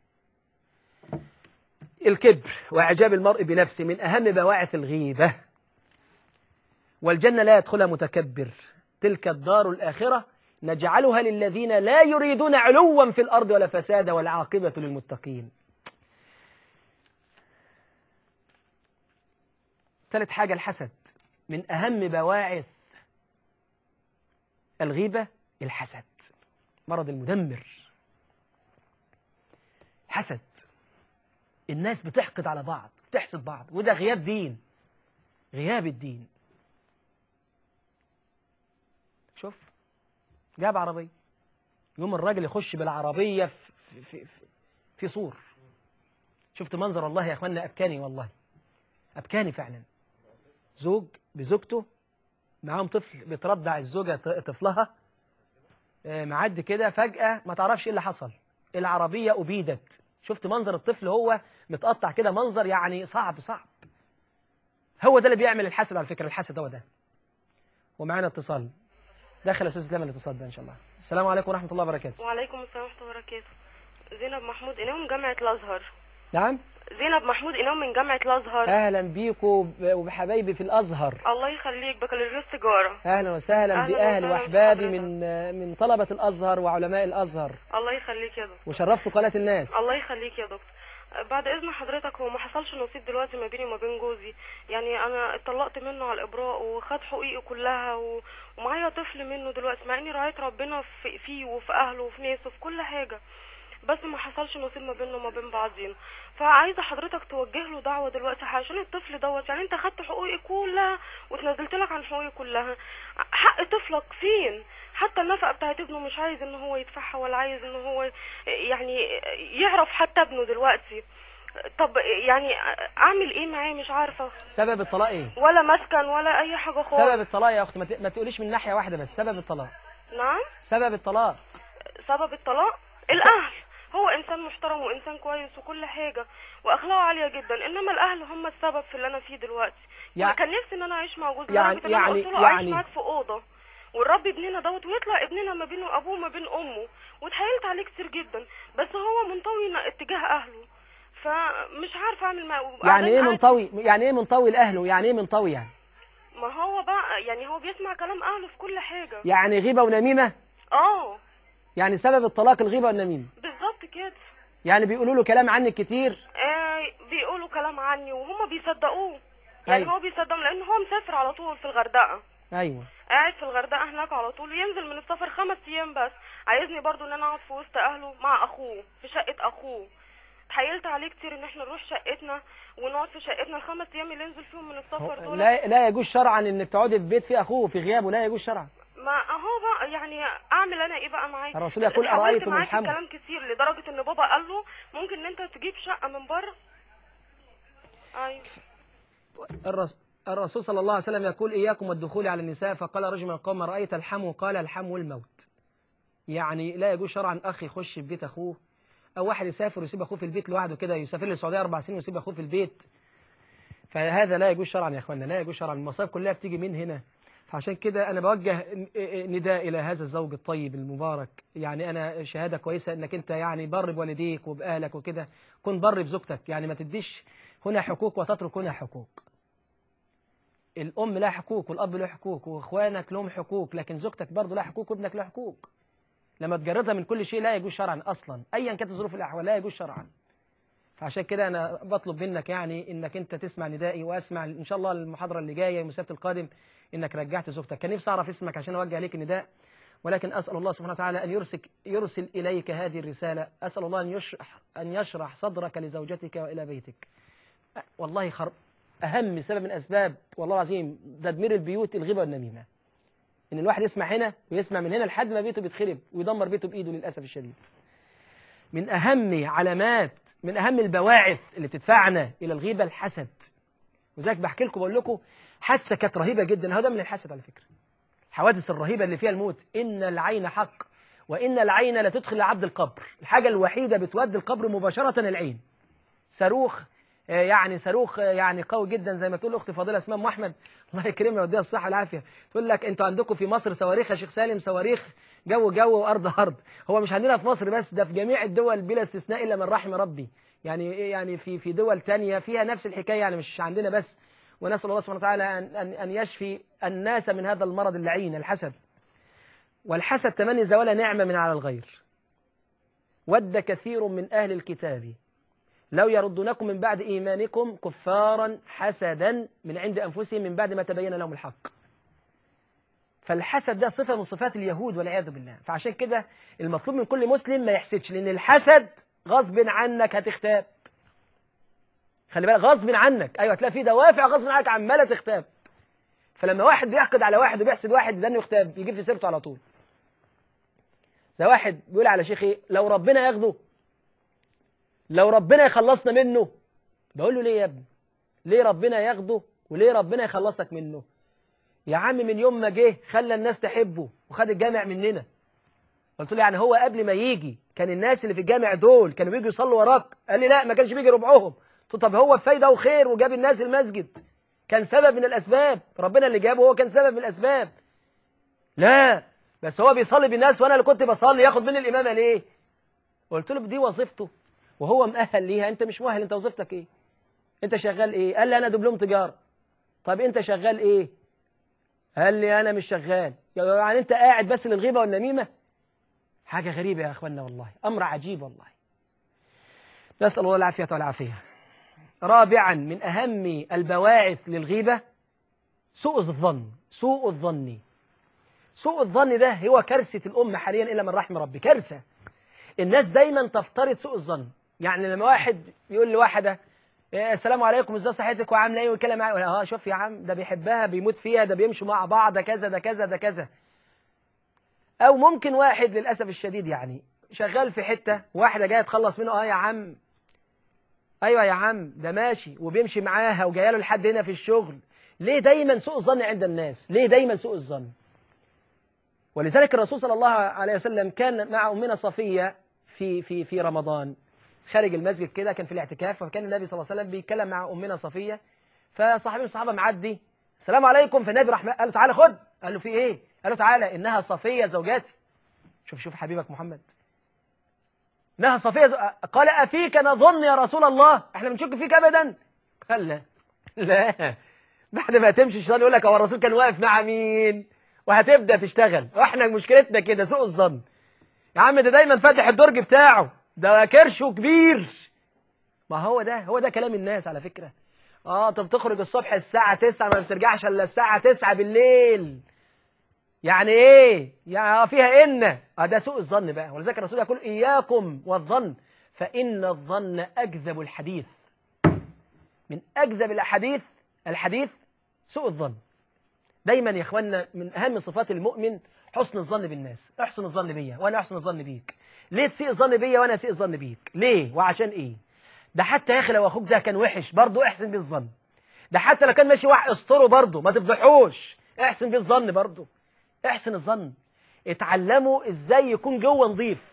الكبر وإعجاب المرء بنفسه من أهم بواعث الغيبة والجنة لا يدخلها متكبر تلك الدار الآخرة نجعلها للذين لا يريدون علوا في الأرض ولا فسادا والعاقبة للمتقين ثالث حاجة الحسد من أهم بواعث الغيبة الحسد مرض المدمر حسد الناس بتحقد على بعض بتحسد بعض وده غياب دين غياب الدين شوف جاب عربية يوم الراجل يخش بالعربية في, في, في, في, في صور شفت منظر والله يا اخوانا أبكاني والله أبكاني فعلا زوج بزوجته معاهم طفل بترضع الزوجة ط- طفلها آه، معدي كده فجأة ما تعرفش ايه اللي حصل العربية أبيدت شفت منظر الطفل هو متقطع كده منظر يعني صعب صعب هو ده اللي بيعمل الحسد على فكرة الحسد هو ده ومعانا اتصال داخل أستاذ إسلام الاتصال ده إن شاء الله السلام عليكم ورحمة الله وبركاته وعليكم السلام ورحمة الله وبركاته زينب محمود إنهم من جامعة الأزهر نعم زينب محمود إنهم من جامعة الأزهر أهلا بيكم ب- وبحبايبي في الأزهر الله يخليك بكالوريوس تجارة أهلا وسهلا أهلا بأهل وسهلا وأحبابي بحضرتك. من من طلبة الأزهر وعلماء الأزهر الله يخليك يا دكتور وشرفت قناة الناس الله يخليك يا دكتور بعد اذن حضرتك هو ما حصلش نصيب دلوقتي ما بيني وما بين جوزي يعني انا اتطلقت منه على الابراء وخد حقوقي كلها و... ومعايا طفل منه دلوقتي مع اني رعيت ربنا في... فيه وفي اهله وفي ناسه وفي كل حاجه بس ما حصلش نصيب ما بيننا وما بين بعضين فعايزه حضرتك توجه له دعوه دلوقتي عشان الطفل دوت يعني انت خدت حقوقي كلها واتنازلت لك عن حقوقي كلها حق طفلك فين حتى النفقه بتاعت ابنه مش عايز ان هو يدفعها ولا عايز ان هو يعني يعرف حتى ابنه دلوقتي طب يعني اعمل ايه معاه مش عارفه سبب الطلاق إيه؟ ولا مسكن ولا اي حاجه خالص سبب الطلاق يا أخت ما ت- ما تقوليش من ناحية واحدة بس سبب الطلاق نعم سبب الطلاق سبب الطلاق الاهل هو انسان محترم وانسان كويس وكل حاجه واخلاقه عاليه جدا انما الاهل هم السبب في اللي انا فيه دلوقتي يع- يعني كان نفسي ان انا اعيش مع جوزي يعني- لدرجة إن أنا يعني- قلت له اعيش يعني- معاك في اوضه ونربي ابننا دوت ويطلع ابننا ما بينه ابوه وما بين امه واتحايلت عليه كتير جدا بس هو منطوي اتجاه اهله فمش عارفه اعمل معاه يعني وبعدين إيه قاعد- منطوي يعني إيه منطوي لأهله يعني إيه منطوي يعني ما هو بقى يعني هو بيسمع كلام اهله في كل حاجه يعني غيبة ونميمة اه يعني سبب الطلاق الغيبة والنميمة بالظبط كده يعني بيقولوا له كلام عنك كتير آه بيقولوا كلام عني وهم بيصدقوه يعني أيوة. هو بيصدقهم لان هو مسافر على طول في الغردقه أيوه قاعد في الغردقه هناك على طول ينزل من السفر خمس ايام بس عايزني برضو ان انا اقعد في وسط اهله مع اخوه في شقه اخوه اتحايلت عليه كتير ان احنا نروح شقتنا ونقعد في شقتنا الخمس ايام اللي ينزل فيهم من السفر دول لا لا يجوز شرعا انك تقعدي في بيت فيه اخوه في غيابه لا يجوز شرعا ما اهو بقى يعني اعمل انا ايه بقى معاك الرسول يقول حاولت أرأيتم معاك الحمو كلام كتير لدرجه ان بابا قال له ممكن ان انت تجيب شقه من بره ايوه الرس... الرسول صلى الله عليه وسلم يقول إياكم والدخول على النساء فقال رجل من القوم رأيت الحمو قال الحمو الموت يعني لا يجوز شرعا أخ يخش في بيت أخوه أو واحد يسافر ويسيب أخوه في البيت لوحده كده يسافر للسعودية أربع سنين ويسيب أخوه في البيت فهذا لا يجوز شرعا يا إخوانا لا يجوز شرعا المصائب كلها بتيجي من هنا فعشان كده أنا بوجه نداء إلى هذا الزوج الطيب المبارك يعني أنا شهادة كويسة إنك أنت يعني بر بوالديك وبأهلك وكده كن بر بزوجتك يعني ما تديش هنا حقوق وتترك هنا حقوق الأم لها حقوق والأب له حقوق وإخوانك لهم حقوق لكن زوجتك برضه لها حقوق وابنك له حقوق لما تجردها من كل شيء لا يجوز شرعا أصلا أيا كانت ظروف الأحوال لا يجوز شرعا فعشان كده أنا بطلب منك يعني إنك أنت تسمع ندائي وأسمع إن شاء الله المحاضرة اللي جاية يوم السبت القادم إنك رجعت زوجتك كان نفسي أعرف اسمك عشان أوجه عليك النداء ولكن أسأل الله سبحانه وتعالى أن يرسل, يرسل إليك هذه الرسالة أسأل الله أن يشرح, أن يشرح صدرك لزوجتك وإلى بيتك والله خر... أهم سبب من أسباب والله العظيم تدمير البيوت الغيبة والنميمة إن الواحد يسمع هنا ويسمع من هنا لحد ما بيته بيتخرب ويدمر بيته بإيده للأسف الشديد من أهم علامات من أهم البواعث اللي بتدفعنا إلى الغيبة الحسد وذلك بحكي لكم بقول لكم حادثة كانت رهيبة جدا هذا من الحسد على فكرة الحوادث الرهيبة اللي فيها الموت إن العين حق وإن العين لتدخل العبد القبر الحاجة الوحيدة بتودي القبر مباشرة العين صاروخ آه، يعني صاروخ آه، يعني قوي جدا زي ما تقول اختي فاضله اسمها ام احمد الله يكرمها ويديها الصحه والعافيه تقول لك انتوا عندكم في مصر صواريخ يا شيخ سالم صواريخ جو جو وارض ارض هو مش عندنا في مصر بس ده في جميع الدول بلا استثناء الا من رحم ربي يعني يعني في في دول تانية فيها نفس الحكايه يعني مش عندنا بس ونسال الله سبحانه وتعالى ان ان ان يشفي الناس من هذا المرض اللعين الحسد والحسد تمني زوال نعمة من على الغير ود كثير من أهل الكتاب لو يردونكم من بعد إيمانكم كفارا حسدا من عند أنفسهم من بعد ما تبين لهم الحق فالحسد ده صفة من صفات اليهود والعياذ بالله فعشان كده المطلوب من كل مسلم ما يحسدش لأن الحسد غصب عنك هتختاب خلي بالك غصب عنك أيوة هتلاقي في دوافع غصب عنك عمالة تختاب فلما واحد بيحقد على واحد وبيحسد واحد ده انه يختاب يجيب في سيرته على طول زي واحد بيقول على شيخ ايه لو ربنا ياخده لو ربنا يخلصنا منه بقول له ليه يا ابني ليه ربنا ياخده وليه ربنا يخلصك منه يا عم من يوم ما جه خلى الناس تحبه وخد الجامع مننا قلت له يعني هو قبل ما يجي كان الناس اللي في الجامع دول كانوا بيجوا يصلوا وراك قال لي لا ما كانش بيجي ربعهم قلت له طب هو بفايده وخير وجاب الناس المسجد كان سبب من الاسباب ربنا اللي جابه هو كان سبب من الاسباب لا بس هو بيصلي بالناس وانا اللي كنت بصلي ياخد مني الامامه ليه قلت له دي وظيفته وهو مؤهل ليها انت مش مؤهل انت وظيفتك ايه انت شغال ايه قال لي انا دبلوم تجاره طب انت شغال ايه قال لي انا مش شغال يعني انت قاعد بس للغيبه والنميمه حاجه غريبه يا اخوانا والله امر عجيب والله نسال الله العافيه والعافيه رابعا من اهم البواعث للغيبه سوء الظن سوء الظن سوء الظن ده هو كارثه الامه حاليا الا من رحم ربي كارثه الناس دايما تفترض سوء الظن يعني لما واحد يقول لواحده إيه السلام عليكم ازاي صحتك وعامله ايه ويتكلم معايا اه شوف يا عم ده بيحبها بيموت فيها ده بيمشوا مع بعض ده كذا ده كذا ده كذا او ممكن واحد للاسف الشديد يعني شغال في حته واحده جايه تخلص منه اه يا عم ايوه يا عم ده ماشي وبيمشي معاها وجايه له لحد هنا في الشغل ليه دايما سوء الظن عند الناس ليه دايما سوء الظن ولذلك الرسول صلى الله عليه وسلم كان مع امنا صفيه في في في رمضان خارج المسجد كده كان في الاعتكاف فكان النبي صلى الله عليه وسلم بيتكلم مع امنا صفيه فصاحبي من الصحابه معدي السلام عليكم فالنبي راح قال له تعالى خد قال له في ايه قال له تعالى انها صفيه زوجاتي شوف شوف حبيبك محمد انها صفيه ز... قال افيك نظن يا رسول الله احنا بنشك فيك ابدا قال لا لا بعد ما تمشي الشيطان يقول لك هو الرسول كان واقف مع مين وهتبدا تشتغل واحنا مشكلتنا كده سوء الظن يا عم ده دايما فاتح الدرج بتاعه ده كرشه كبير ما هو ده هو ده كلام الناس على فكرة اه طب تخرج الصبح الساعة 9 ما بترجعش الا الساعة 9 بالليل يعني ايه يعني فيها ان اه ده سوء الظن بقى ولذلك الرسول يقول اياكم والظن فان الظن اكذب الحديث من اكذب الاحاديث الحديث سوء الظن دايما يا اخوانا من اهم صفات المؤمن حسن الظن بالناس احسن الظن بيا وانا احسن الظن بيك ليه تسيء الظن بيا وانا اسيء الظن بيك ليه وعشان ايه ده حتى يا اخي لو اخوك ده كان وحش برضه احسن بيه الظن ده حتى لو كان ماشي واحد استره برضه ما تفضحوش احسن بيه الظن برضه احسن الظن اتعلموا ازاي يكون جوه نظيف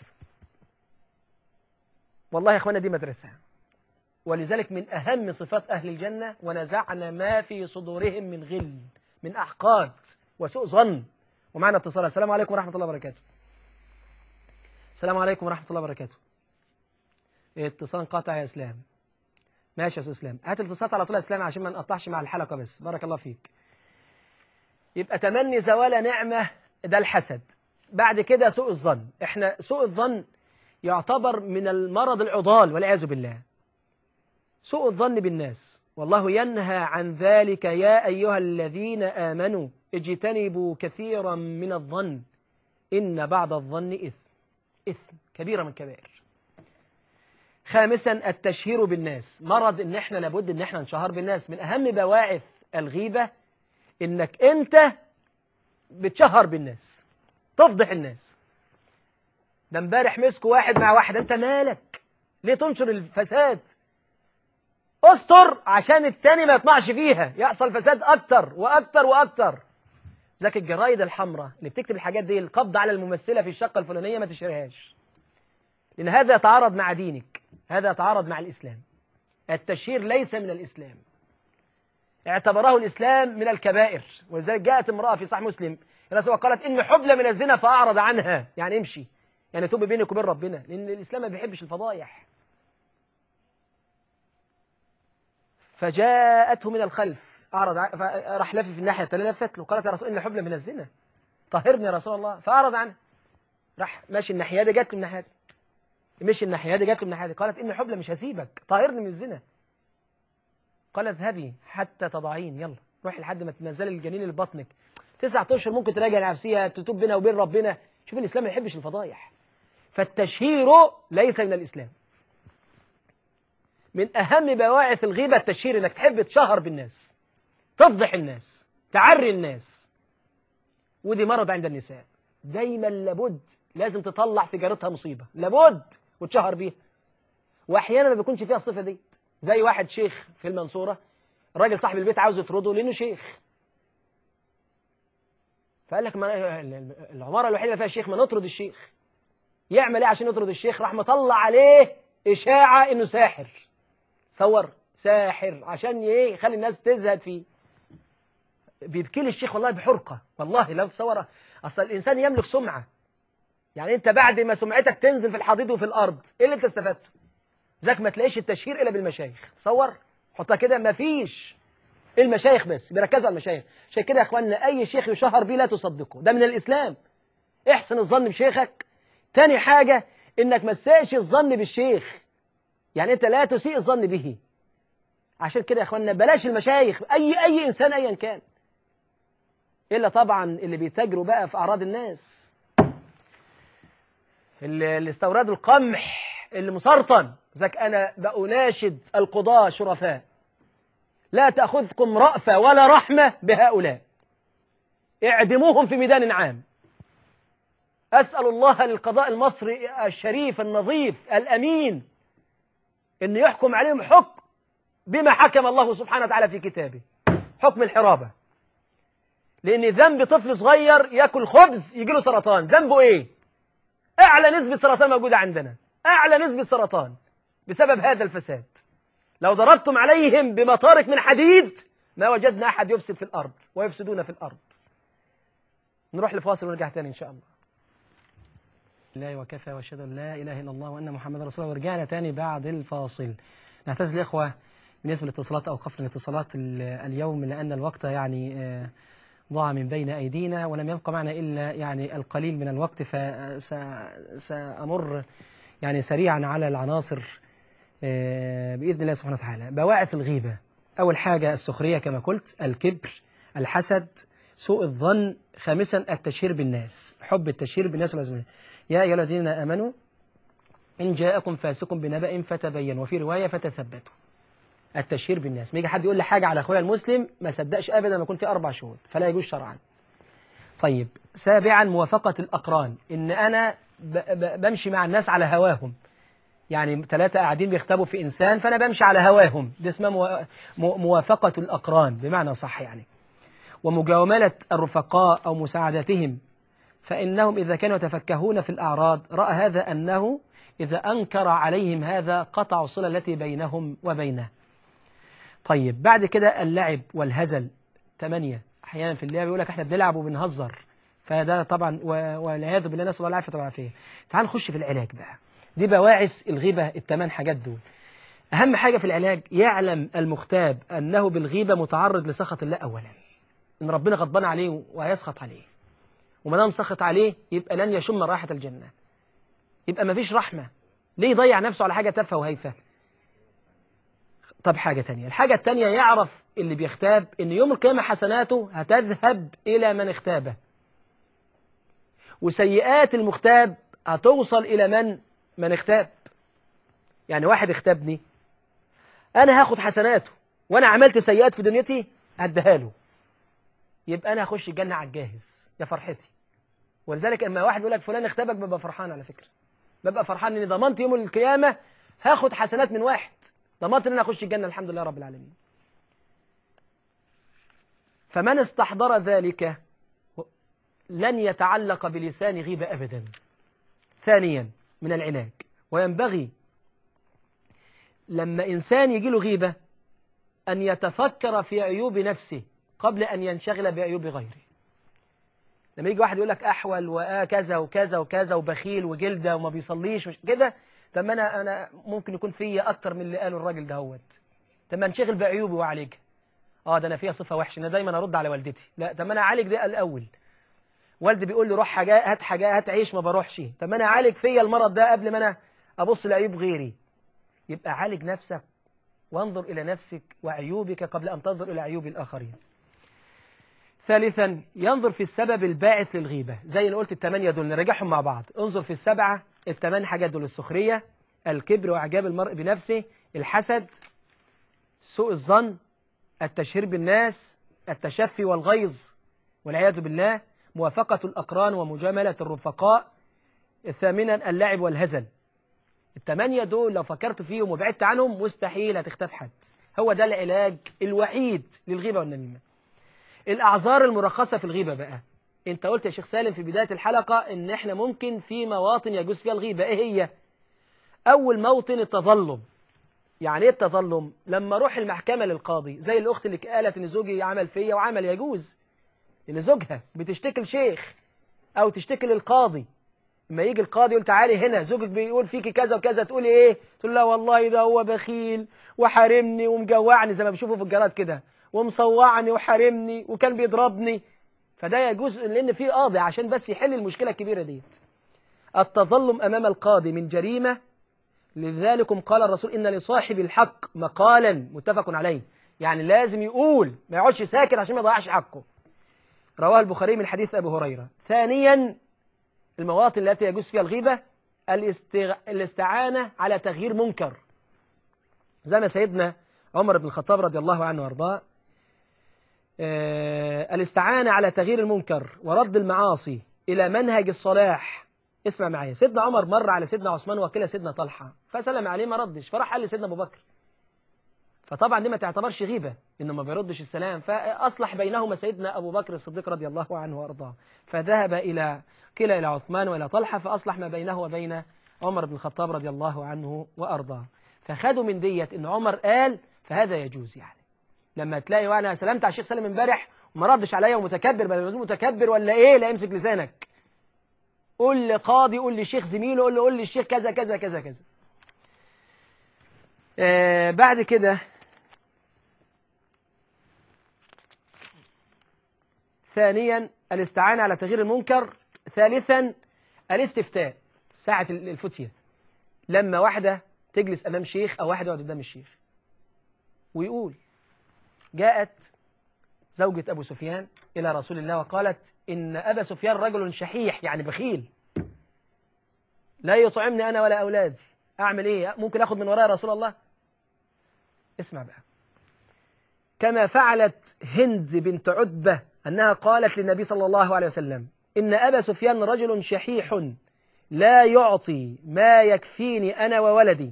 والله يا اخوانا دي مدرسه ولذلك من اهم صفات اهل الجنه ونزعنا ما في صدورهم من غل من احقاد وسوء ظن ومعنا اتصال السلام عليكم ورحمه الله وبركاته السلام عليكم ورحمة الله وبركاته اتصال انقطع يا اسلام ماشي يا استاذ اسلام هات الاتصالات على طول يا اسلام عشان ما نقطعش مع الحلقة بس بارك الله فيك يبقى تمني زوال نعمة ده الحسد بعد كده سوء الظن احنا سوء الظن يعتبر من المرض العضال والعياذ بالله سوء الظن بالناس والله ينهى عن ذلك يا أيها الذين آمنوا اجتنبوا كثيرا من الظن إن بعض الظن إثم إثم كبيرة من كبائر خامسا التشهير بالناس مرض ان احنا لابد ان احنا نشهر بالناس من اهم بواعث الغيبة انك انت بتشهر بالناس تفضح الناس ده امبارح مسكوا واحد مع واحد انت مالك ليه تنشر الفساد استر عشان التاني ما يطمعش فيها يحصل فساد اكتر واكتر واكتر ذاك الجرايد الحمراء اللي بتكتب الحاجات دي القبض على الممثلة في الشقة الفلانية ما تشتريهاش لأن هذا يتعارض مع دينك هذا يتعارض مع الإسلام التشهير ليس من الإسلام اعتبره الإسلام من الكبائر ولذلك جاءت امرأة في صحيح مسلم الرسول قالت إن حبلى من الزنا فأعرض عنها يعني امشي يعني توب بينك وبين ربنا لأن الإسلام ما بيحبش الفضايح فجاءته من الخلف أعرض راح لف في الناحية الثانية لفت له قالت يا رسول إن الحبلى من الزنا طهرني يا رسول الله فأعرض عنها راح ماشي الناحية دي جات له الناحية دي مشي الناحية دي جات له الناحية دي قالت إني حبلى مش هسيبك طهرني من الزنا قال اذهبي حتى تضعين يلا روحي لحد ما تنزلي الجنين لبطنك تسعة اشهر ممكن تراجع نفسيها تتوب بينها وبين ربنا شوف الاسلام ما يحبش الفضايح فالتشهير ليس من الاسلام من اهم بواعث الغيبه التشهير انك تحب تشهر بالناس تفضح الناس تعري الناس ودي مرض عند النساء دايما لابد لازم تطلع في جارتها مصيبه لابد وتشهر بيها واحيانا ما بيكونش فيها الصفه دي زي واحد شيخ في المنصورة الراجل صاحب البيت عاوز يطرده لأنه شيخ فقال لك ما العمارة الوحيدة اللي فيها شيخ ما نطرد الشيخ يعمل ايه عشان يطرد الشيخ راح مطلع عليه إشاعة إنه ساحر صور ساحر عشان ايه يخلي الناس تزهد فيه بيبكي لي الشيخ والله بحرقة والله لو تصور أصل الإنسان يملك سمعة يعني أنت بعد ما سمعتك تنزل في الحضيض وفي الأرض إيه اللي أنت استفدته ذاك ما تلاقيش التشهير الا بالمشايخ تصور حطها كده ما فيش المشايخ بس بيركزوا على المشايخ عشان كده يا اخوانا اي شيخ يشهر بيه لا تصدقه ده من الاسلام احسن الظن بشيخك تاني حاجه انك ما تسيئش الظن بالشيخ يعني انت لا تسيء الظن به عشان كده يا اخوانا بلاش المشايخ اي اي انسان ايا كان الا طبعا اللي بيتاجروا بقى في اعراض الناس اللي اللي استوردوا القمح اللي مسرطن ذاك أنا بأناشد القضاة شرفاء لا تأخذكم رأفة ولا رحمة بهؤلاء اعدموهم في ميدان عام أسأل الله للقضاء المصري الشريف النظيف الأمين أن يحكم عليهم حكم بما حكم الله سبحانه وتعالى في كتابه حكم الحرابة لأن ذنب طفل صغير يأكل خبز يجيله سرطان ذنبه إيه؟ أعلى نسبة سرطان موجودة عندنا أعلى نسبة سرطان بسبب هذا الفساد لو ضربتم عليهم بمطارق من حديد ما وجدنا أحد يفسد في الأرض ويفسدون في الأرض نروح لفاصل ونرجع تاني إن شاء الله الله وكفى واشهد ان لا اله الا الله وان محمد رسول الله ورجعنا تاني بعد الفاصل نعتذر الاخوه بالنسبه للاتصالات اوقفنا الاتصالات ال- اليوم لان الوقت يعني آه، ضاع من بين ايدينا ولم يبقى معنا الا يعني القليل من الوقت فسامر يعني سريعا على العناصر آه، باذن الله سبحانه وتعالى بواعث الغيبه اول حاجه السخريه كما قلت الكبر الحسد سوء الظن خامسا التشهير بالناس حب التشهير بالناس والعياذ يا أيها الذين آمنوا إن جاءكم فاسق بنبأ فتبين وفي رواية فتثبتوا التشهير بالناس ما يجي حد يقول لي حاجة على أخويا المسلم ما صدقش أبدا ما يكون في أربع شهود فلا يجوز شرعا طيب سابعا موافقة الأقران إن أنا ب ب بمشي مع الناس على هواهم يعني ثلاثة قاعدين بيختبوا في إنسان فأنا بمشي على هواهم دي اسمها موا- مو- موافقة الأقران بمعنى صح يعني ومجاوملة الرفقاء أو مساعدتهم فإنهم إذا كانوا يتفكهون في الأعراض رأى هذا أنه إذا أنكر عليهم هذا قطع الصلة التي بينهم وبينه طيب بعد كده اللعب والهزل ثمانية أحيانا في اللعب يقول لك احنا بنلعب وبنهزر فده طبعا و- والعياذ بالله نسأل الله العافية والعافية تعال نخش في العلاج بقى دي بواعث الغيبة الثمان حاجات دول أهم حاجة في العلاج يعلم المغتاب أنه بالغيبة متعرض لسخط الله أولا إن ربنا غضبان عليه وهيسخط عليه وما دام سخط عليه يبقى لن يشم رائحة الجنة يبقى ما فيش رحمة ليه يضيع نفسه على حاجة تافهة وهيفة طب حاجة تانية الحاجة التانية يعرف اللي بيختاب ان يوم القيامة حسناته هتذهب إلى من اختابه وسيئات المختاب هتوصل إلى من من اختاب يعني واحد اختابني أنا هاخد حسناته وأنا عملت سيئات في دنيتي هديها له يبقى أنا هخش الجنة على الجاهز يا فرحتي ولذلك اما واحد يقول لك فلان اختبك ببقى فرحان على فكرة ببقى فرحان اني ضمنت يوم القيامة هاخد حسنات من واحد ضمنت ان انا اخش الجنة الحمد لله رب العالمين فمن استحضر ذلك لن يتعلق بلسان غيبة أبدا ثانيا من العلاج وينبغي لما إنسان يجي له غيبة أن يتفكر في عيوب نفسه قبل أن ينشغل بعيوب غيره لما يجي واحد يقول لك أحول وكذا وكذا وكذا وبخيل وجلدة وما بيصليش مش كده طب ما أنا أنا ممكن يكون فيا أكتر من اللي قاله الراجل دهوت طب ما انشغل بعيوبي وأعالجها اه ده انا فيها صفه وحشه انا دايما ارد على والدتي لا طب ما انا اعالج ده الاول والدي بيقول لي روح حاجة هات حاجة هات عيش ما بروحش طب ما انا اعالج فيا المرض ده قبل ما انا ابص لعيوب غيري يبقى عالج نفسك وانظر الى نفسك وعيوبك قبل ان تنظر الى عيوب الاخرين ثالثا ينظر في السبب الباعث للغيبة زي اللي قلت الثمانية دول نراجعهم مع بعض انظر في السبعة الثمان حاجات دول السخرية الكبر وإعجاب المرء بنفسه الحسد سوء الظن التشهير بالناس التشفي والغيظ والعياذ بالله موافقة الأقران ومجاملة الرفقاء ثامنا اللعب والهزل الثمانية دول لو فكرت فيهم وبعدت عنهم مستحيل هتختفي حد هو ده العلاج الوحيد للغيبة والنميمة الأعذار المرخصة في الغيبة بقى انت قلت يا شيخ سالم في بداية الحلقة ان احنا ممكن في مواطن يجوز فيها الغيبة ايه هي اول موطن التظلم يعني ايه التظلم لما اروح المحكمة للقاضي زي الاخت اللي قالت ان زوجي عمل فيا وعمل يجوز ان زوجها بتشتكي لشيخ او تشتكي للقاضي لما يجي القاضي يقول تعالي هنا زوجك بيقول فيكي كذا وكذا تقولي ايه تقول لا والله ده هو بخيل وحارمني ومجوعني زي ما بشوفه في الجراد كده ومصوعني وحارمني وكان بيضربني فده يجوز لان في قاضي عشان بس يحل المشكله الكبيره ديت التظلم امام القاضي من جريمه لذلك قال الرسول ان لصاحب الحق مقالا متفق عليه يعني لازم يقول ما يقعدش ساكت عشان ما يضيعش حقه رواه البخاري من حديث ابي هريره ثانيا المواطن التي يجوز فيها الغيبه الاستغ... الاستعانه على تغيير منكر زي ما سيدنا عمر بن الخطاب رضي الله عنه وارضاه آه، الاستعانة على تغيير المنكر ورد المعاصي إلى منهج الصلاح اسمع معايا سيدنا عمر مر على سيدنا عثمان وكيل سيدنا طلحة فسلم عليه ما ردش فراح قال لسيدنا أبو بكر فطبعا دي ما تعتبرش غيبة إنه ما بيردش السلام فأصلح بينهما سيدنا أبو بكر الصديق رضي الله عنه وأرضاه فذهب إلى كلا إلى عثمان وإلى طلحة فأصلح ما بينه وبين عمر بن الخطاب رضي الله عنه وأرضاه فخدوا من ديت إن عمر قال فهذا يجوز يعني لما تلاقي وانا سلمت على الشيخ سالم امبارح وما ردش عليا ومتكبر بل متكبر ولا ايه لا امسك لسانك قول لقاضي قول للشيخ زميله قول له قول للشيخ كذا كذا كذا كذا آه بعد كده ثانيا الاستعانة على تغيير المنكر ثالثا الاستفتاء ساعة الفتية لما واحدة تجلس أمام شيخ أو واحد يقعد قدام الشيخ ويقول جاءت زوجة أبو سفيان إلى رسول الله وقالت إن أبا سفيان رجل شحيح يعني بخيل لا يطعمني أنا ولا أولادي أعمل إيه ممكن أخذ من وراء رسول الله اسمع بقى كما فعلت هند بنت عتبة أنها قالت للنبي صلى الله عليه وسلم إن أبا سفيان رجل شحيح لا يعطي ما يكفيني أنا وولدي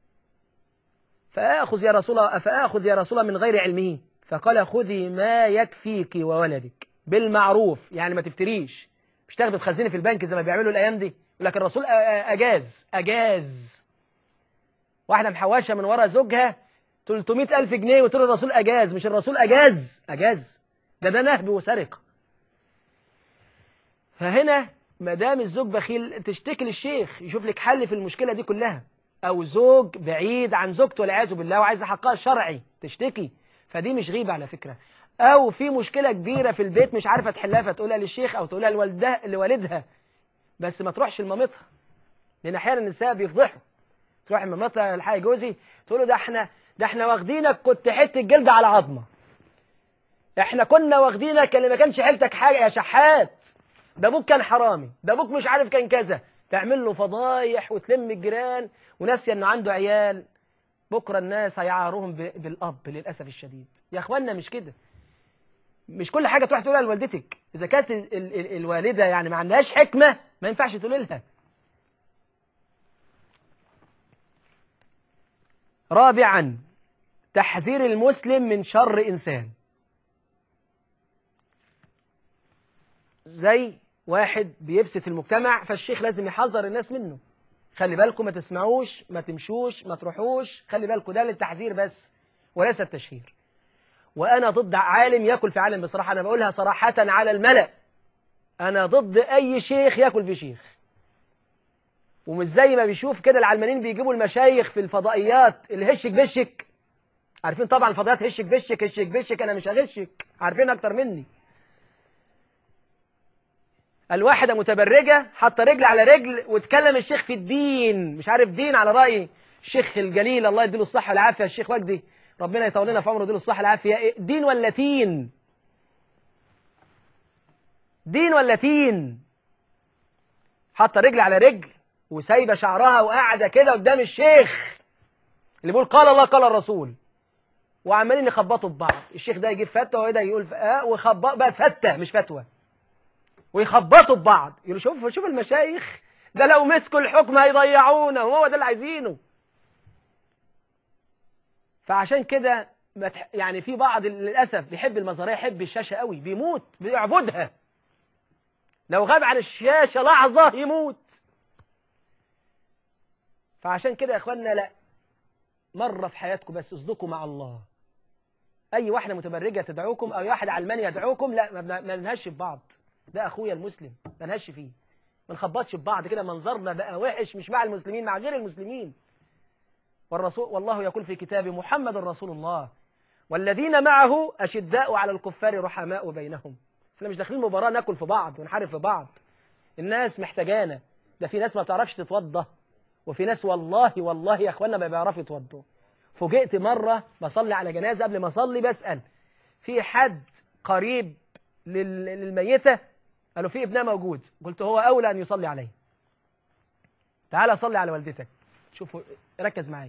فآخذ يا رسول الله فآخذ يا رسول الله من غير علمه فقال خذي ما يكفيك وولدك بالمعروف يعني ما تفتريش مش تاخدي تخزني في البنك زي ما بيعملوا الأيام دي يقول لك الرسول أجاز أجاز واحدة محوشة من ورا زوجها 300 ألف جنيه وتقول الرسول أجاز مش الرسول أجاز أجاز ده ده نهب وسرقة فهنا ما دام الزوج بخيل تشتكي للشيخ يشوف لك حل في المشكلة دي كلها أو زوج بعيد عن زوجته والعياذ بالله وعايز حقها شرعي تشتكي فدي مش غيبة على فكرة أو في مشكلة كبيرة في البيت مش عارفة تحلها فتقولها للشيخ أو تقولها لوالدها لوالدها بس ما تروحش لمامتها لأن أحيانا النساء بيفضحوا تروح لمامتها الحاج جوزي تقول له ده احنا ده احنا واخدينك كنت حتة جلد على عظمة احنا كنا واخدينك اللي ما كانش حيلتك حاجة يا شحات ده ابوك كان حرامي ده ابوك مش عارف كان كذا تعمل له فضايح وتلم الجيران وناسيه انه عنده عيال بكره الناس هيعاروهم بالاب للاسف الشديد يا اخوانا مش كده مش كل حاجه تروح تقولها لوالدتك اذا كانت ال ال الوالده يعني ما عندهاش حكمه ما ينفعش تقول لها رابعا تحذير المسلم من شر انسان زي واحد بيفسد في المجتمع فالشيخ لازم يحذر الناس منه خلي بالكم ما تسمعوش ما تمشوش ما تروحوش خلي بالكم ده للتحذير بس وليس التشهير وأنا ضد عالم يأكل في عالم بصراحة أنا بقولها صراحة على الملأ أنا ضد أي شيخ يأكل في شيخ ومش زي ما بيشوف كده العلمانيين بيجيبوا المشايخ في الفضائيات اللي هشك بشك عارفين طبعا الفضائيات هشك بشك هشك بشك أنا مش هغشك عارفين أكتر مني الواحدة متبرجة حاطة رجل على رجل وتكلم الشيخ في الدين مش عارف دين على رأي الشيخ الجليل الله يديله الصحة والعافية الشيخ وجدي ربنا يطول لنا في عمره يديله الصحة والعافية إيه؟ دين ولا تين دين ولا تين حاطة رجل على رجل وسايبة شعرها وقاعدة كده قدام الشيخ اللي بيقول قال الله قال الرسول وعمالين يخبطوا في بعض الشيخ ده يجيب فتوى وده يقول ف- اه وخبط بقى فتة مش فتوى ويخبطوا في بعض يقولوا شوف شوف المشايخ ده لو مسكوا الحكم هيضيعونا وهو ده اللي عايزينه فعشان كده ما تح- يعني في بعض للاسف بيحب المزاريه يحب الشاشه قوي بيموت بيعبدها لو غاب عن الشاشه لحظه يموت فعشان كده يا اخوانا لا مره في حياتكم بس اصدقوا مع الله اي واحده متبرجه تدعوكم او واحد علماني يدعوكم لا ما بن- ما ننهش في بعض ده اخويا المسلم ما نهش فيه ما نخبطش في بعض كده منظرنا بقى وحش مش مع المسلمين مع غير المسلمين والرسول والله يقول في كتابه محمد رسول الله والذين معه أشداء على الكفار رحماء بينهم احنا مش داخلين مباراة ناكل في بعض ونحارب في بعض الناس محتاجانا ده في ناس ما بتعرفش تتوضى وفي ناس والله والله يا اخوانا ما بيعرفوا يتوضوا فوجئت مرة بصلي على جنازة قبل ما اصلي بسأل في حد قريب لل- للميتة قالوا في ابنها موجود قلت هو أولى أن يصلي عليه تعال صلي على والدتك شوفوا ركز معايا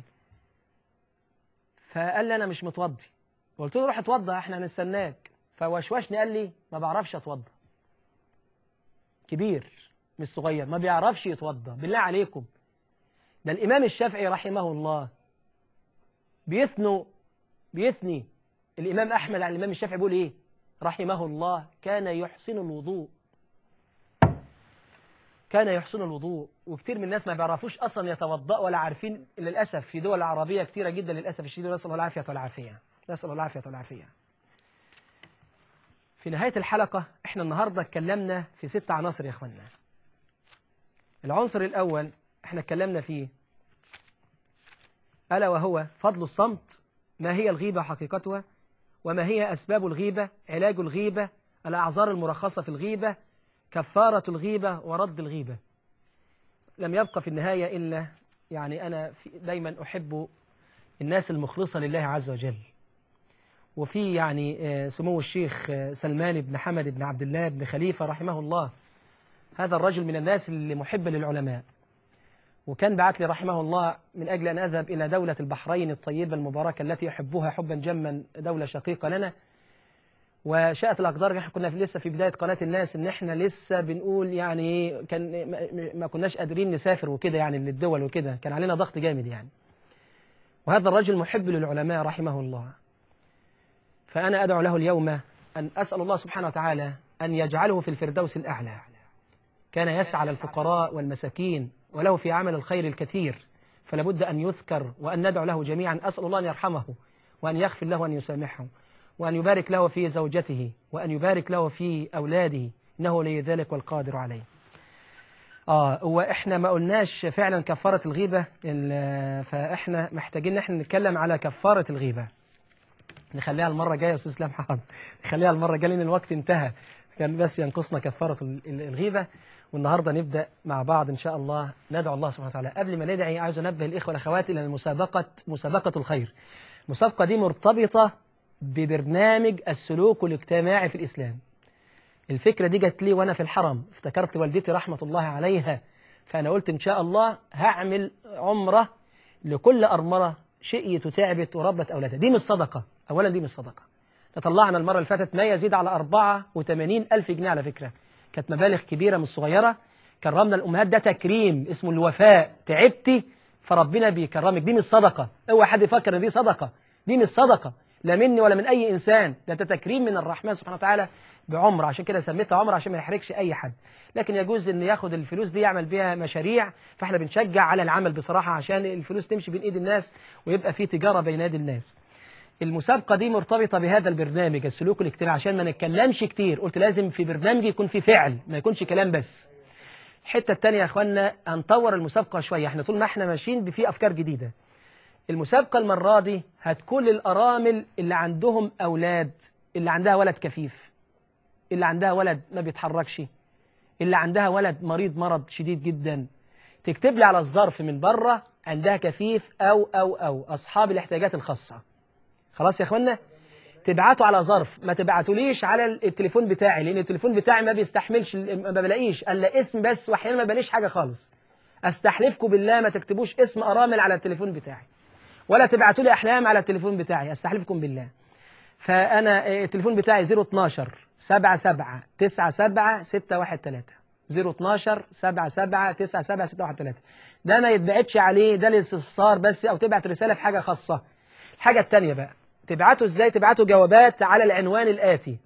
فقال لي أنا مش متوضي قلت له روح اتوضى احنا هنستناك فوشوشني قال لي ما بعرفش اتوضى كبير مش صغير ما بيعرفش يتوضى بالله عليكم ده الإمام الشافعي رحمه الله بيثنوا بيثني الإمام أحمد على الإمام الشافعي بيقول إيه رحمه الله كان يحسن الوضوء كان يحسن الوضوء وكتير من الناس ما بيعرفوش أصلا يتوضأ ولا عارفين للأسف في دول عربية كتيرة جدا للأسف الشديد نسأل الله العافية والعافية نسأل الله العافية والعافية في نهاية الحلقة احنا النهاردة اتكلمنا في ست عناصر يا اخوانا العنصر الأول احنا اتكلمنا فيه ألا وهو فضل الصمت ما هي الغيبة حقيقتها وما هي أسباب الغيبة علاج الغيبة الأعذار المرخصة في الغيبة كفارة الغيبة ورد الغيبة لم يبقى في النهاية إلا يعني أنا في دايما أحب الناس المخلصة لله عز وجل وفي يعني آه، سمو الشيخ آه، سلمان بن حمد بن عبد الله بن خليفة رحمه الله هذا الرجل من الناس اللي محب للعلماء وكان بعت لي رحمه الله من أجل أن أذهب إلى دولة البحرين الطيبة المباركة التي يحبها حبا جما دولة شقيقة لنا وشاءت الأقدار احنا كنا في لسه في بداية قناة الناس إن إحنا لسه بنقول يعني إيه، كان ما- ما كناش قادرين نسافر وكده يعني للدول وكده كان علينا ضغط جامد يعني وهذا الرجل محب للعلماء رحمه الله فأنا أدعو له اليوم أن أسأل الله سبحانه وتعالى أن يجعله في الفردوس الأعلى كان يسعى للفقراء والمساكين وله في عمل الخير الكثير فلا بد أن يذكر وأن ندعو له جميعا أسأل الله أن يرحمه وأن يغفر له وأن يسامحه وأن يبارك له في زوجته وأن يبارك له في أولاده إنه لي ذلك والقادر عليه آه وإحنا ما قلناش فعلا كفارة الغيبة ال- فإحنا محتاجين إن إحنا نتكلم على كفارة الغيبة نخليها المرة الجاية يا أستاذ إسلام حاضر نخليها المرة الجاية لأن الوقت انتهى كان بس ينقصنا كفارة ال- ال- الغيبة والنهاردة نبدأ مع بعض إن شاء الله ندعو الله سبحانه وتعالى قبل ما ندعي عايز أنبه الإخوة والأخوات إلى المسابقة مسابقة الخير المسابقة دي مرتبطة ببرنامج السلوك الاجتماعي في الإسلام الفكرة دي جت لي وأنا في الحرم افتكرت والدتي رحمة الله عليها فأنا قلت إن شاء الله هعمل عمرة لكل أرمرة شقيت وتعبت وربت أولادها دي مش صدقة أولا دي مش صدقة طلعنا المرة اللي فاتت ما يزيد على 84 ألف جنيه على فكرة كانت مبالغ كبيرة مش صغيرة كرمنا الأمهات ده تكريم اسمه الوفاء تعبتي فربنا بيكرمك دي مش صدقة اوعى حد يفكر ان دي صدقة دي مش صدقة لا مني ولا من أي إنسان ده تكريم من الرحمن سبحانه وتعالى بعمر عشان كده سميتها عمر عشان ما يحرجش أي حد لكن يجوز ان ياخد الفلوس دي يعمل بيها مشاريع فاحنا بنشجع على العمل بصراحة عشان الفلوس تمشي بين ايد الناس ويبقى في تجارة بين ايدي الناس المسابقة دي مرتبطة بهذا البرنامج السلوك الاجتماعي عشان ما نتكلمش كتير قلت لازم في برنامج يكون في فعل ما يكونش كلام بس الحتة التانية يا اخوانا هنطور المسابقة شوية احنا طول ما احنا ماشيين في افكار جديدة المسابقة المرة دي هتكون للأرامل اللي عندهم أولاد اللي عندها ولد كفيف اللي عندها ولد ما بيتحركش اللي عندها ولد مريض مرض شديد جدا تكتب لي على الظرف من بره عندها كفيف أو أو أو أصحاب الاحتياجات الخاصة خلاص يا اخوانا تبعتوا على ظرف ما تبعتوليش على التليفون بتاعي لان التليفون بتاعي ما بيستحملش ما بلاقيش الا اسم بس واحيانا ما بلاقيش حاجه خالص استحلفكم بالله ما تكتبوش اسم ارامل على التليفون بتاعي ولا تبعتوا لي احلام على التليفون بتاعي استحلفكم بالله فانا التليفون بتاعي 012 77 97 613 012 77 97 613 ده ما يتبعتش عليه ده الاستفسار بس او تبعت رساله في حاجه خاصه الحاجه الثانيه بقى تبعتوا ازاي تبعتوا جوابات على العنوان الآتي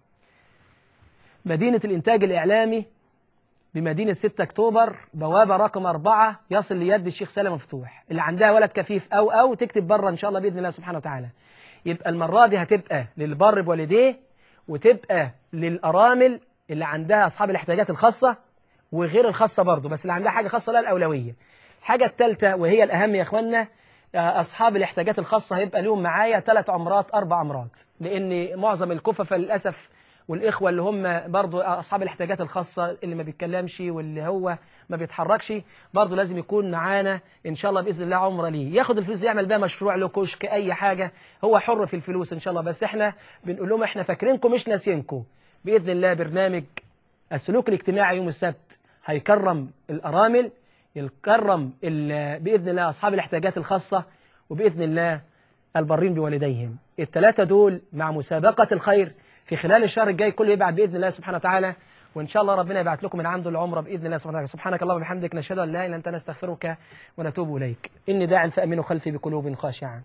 مدينة الإنتاج الإعلامي بمدينة 6 أكتوبر بوابة رقم أربعة يصل ليد الشيخ سالم مفتوح اللي عندها ولد كفيف أو أو تكتب بره إن شاء الله بإذن الله سبحانه وتعالى يبقى المرة دي هتبقى للبر بوالديه وتبقى للأرامل اللي عندها أصحاب الاحتياجات الخاصة وغير الخاصة برضه بس اللي عندها حاجة خاصة لها الأولوية الحاجة الثالثة وهي الأهم يا إخوانا أصحاب الاحتياجات الخاصة هيبقى لهم معايا ثلاث عمرات أربع عمرات لأن معظم الكففة للأسف والإخوة اللي هم برضو أصحاب الاحتياجات الخاصة اللي ما بيتكلمش واللي هو ما بيتحركش برضو لازم يكون معانا إن شاء الله بإذن الله عمرة ليه ياخد الفلوس دي يعمل بيها مشروع له كشك أي حاجة هو حر في الفلوس إن شاء الله بس إحنا بنقول لهم إحنا فاكرينكم مش ناسينكم بإذن الله برنامج السلوك الاجتماعي يوم السبت هيكرم الأرامل يكرم بإذن الله أصحاب الاحتياجات الخاصة وبإذن الله البرين بوالديهم الثلاثة دول مع مسابقة الخير في خلال الشهر الجاي كله يبعت بإذن الله سبحانه وتعالى وإن شاء الله ربنا يبعت لكم من عنده العمرة بإذن الله سبحانه وتعالى سبحانك اللهم وبحمدك نشهد أن لا إله إلا أنت نستغفرك ونتوب إليك إني داع فأمن خلفي بقلوب خاشعة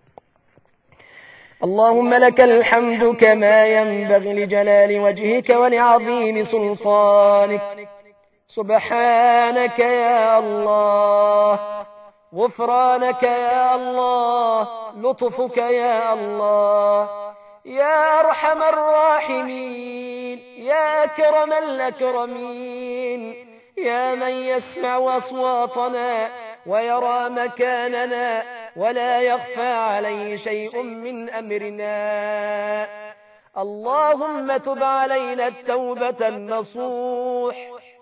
اللهم لك الحمد كما ينبغي لجلال وجهك ولعظيم سلطانك سبحانك يا الله غفرانك يا الله لطفك يا الله يا أرحم الراحمين يا أكرم الأكرمين يا من يسمع أصواتنا ويرى مكاننا ولا يخفى عليه شيء من أمرنا اللهم تب علينا التوبة النصوح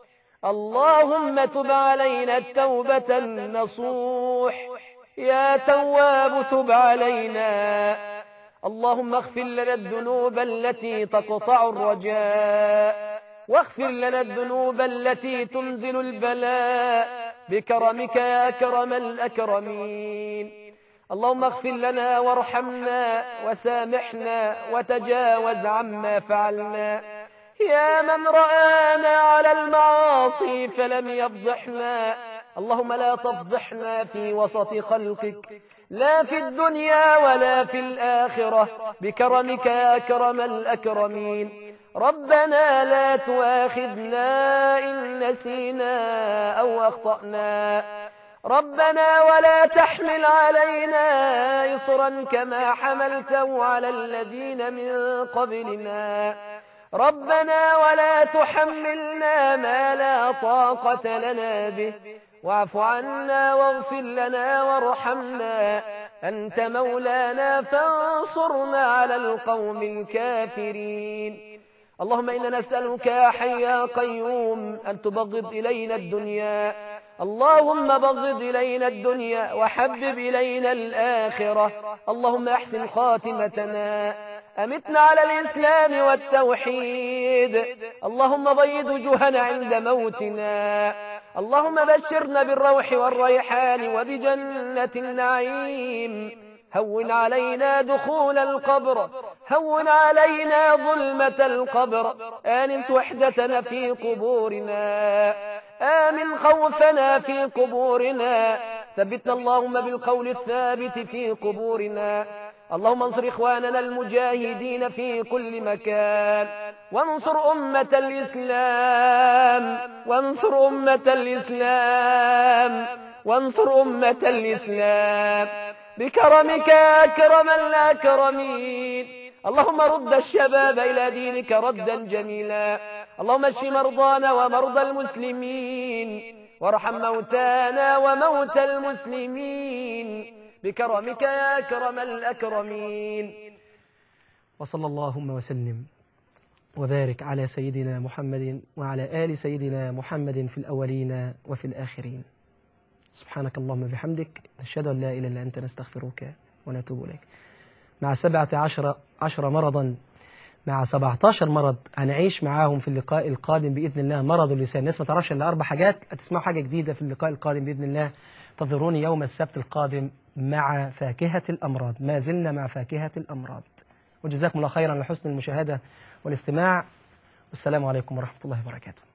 اللهم تب علينا التوبة النصوح يا تواب تب علينا اللهم اغفر لنا الذنوب التي تقطع الرجاء واغفر لنا الذنوب التي تنزل البلاء بكرمك يا أكرم الأكرمين اللهم اغفر لنا وارحمنا وسامحنا وتجاوز عما فعلنا يا من رآنا على المعاصي فلم يفضحنا اللهم لا تفضحنا في وسط خلقك لا في الدنيا ولا في الآخرة بكرمك يا أكرم الأكرمين ربنا لا تؤاخذنا إن نسينا أو أخطأنا ربنا ولا تحمل علينا إصرا كما حملته على الذين من قبلنا ربنا ولا تحملنا ما لا طاقة لنا به واعف عنا واغفر لنا وارحمنا أنت مولانا فانصرنا على القوم الكافرين اللهم إنا نسألك يا حي يا قيوم أن تبغض إلينا الدنيا اللهم بغض إلينا الدنيا وحبب إلينا الآخرة اللهم أحسن خاتمتنا أمتنا على الإسلام والتوحيد اللهم بيض وجوهنا عند موتنا اللهم بشرنا بالروح والريحان وبجنة النعيم هون علينا دخول القبر هون علينا ظلمة القبر آنس وحدتنا في قبورنا آمن خوفنا في قبورنا ثبتنا اللهم بالقول الثابت في قبورنا اللهم انصر إخواننا المجاهدين في كل مكان وانصر أمة الإسلام وانصر أمة الإسلام وانصر أمة الإسلام بكرمك يا أكرم الأكرمين اللهم رد الشباب إلى دينك ردا جميلا اللهم اشف مرضانا ومرضى المسلمين وارحم موتانا وموتى المسلمين بكرمك يا أكرم الأكرمين وصلى اللهم وسلم وبارك على سيدنا محمد وعلى آل سيدنا محمد في الأولين وفي الآخرين سبحانك اللهم وبحمدك نشهد أن لا إله إلا أنت نستغفرك ونتوب إليك مع سبعة عشر, عشر مرضا مع 17 مرض هنعيش معاهم في اللقاء القادم بإذن الله مرض اللسان الناس ما تعرفش إلا أربع حاجات هتسمعوا حاجة جديدة في اللقاء القادم بإذن الله انتظروني يوم السبت القادم مع فاكهة الأمراض ما زلنا مع فاكهة الأمراض وجزاكم الله خيرا على حسن المشاهدة والاستماع والسلام عليكم ورحمة الله وبركاته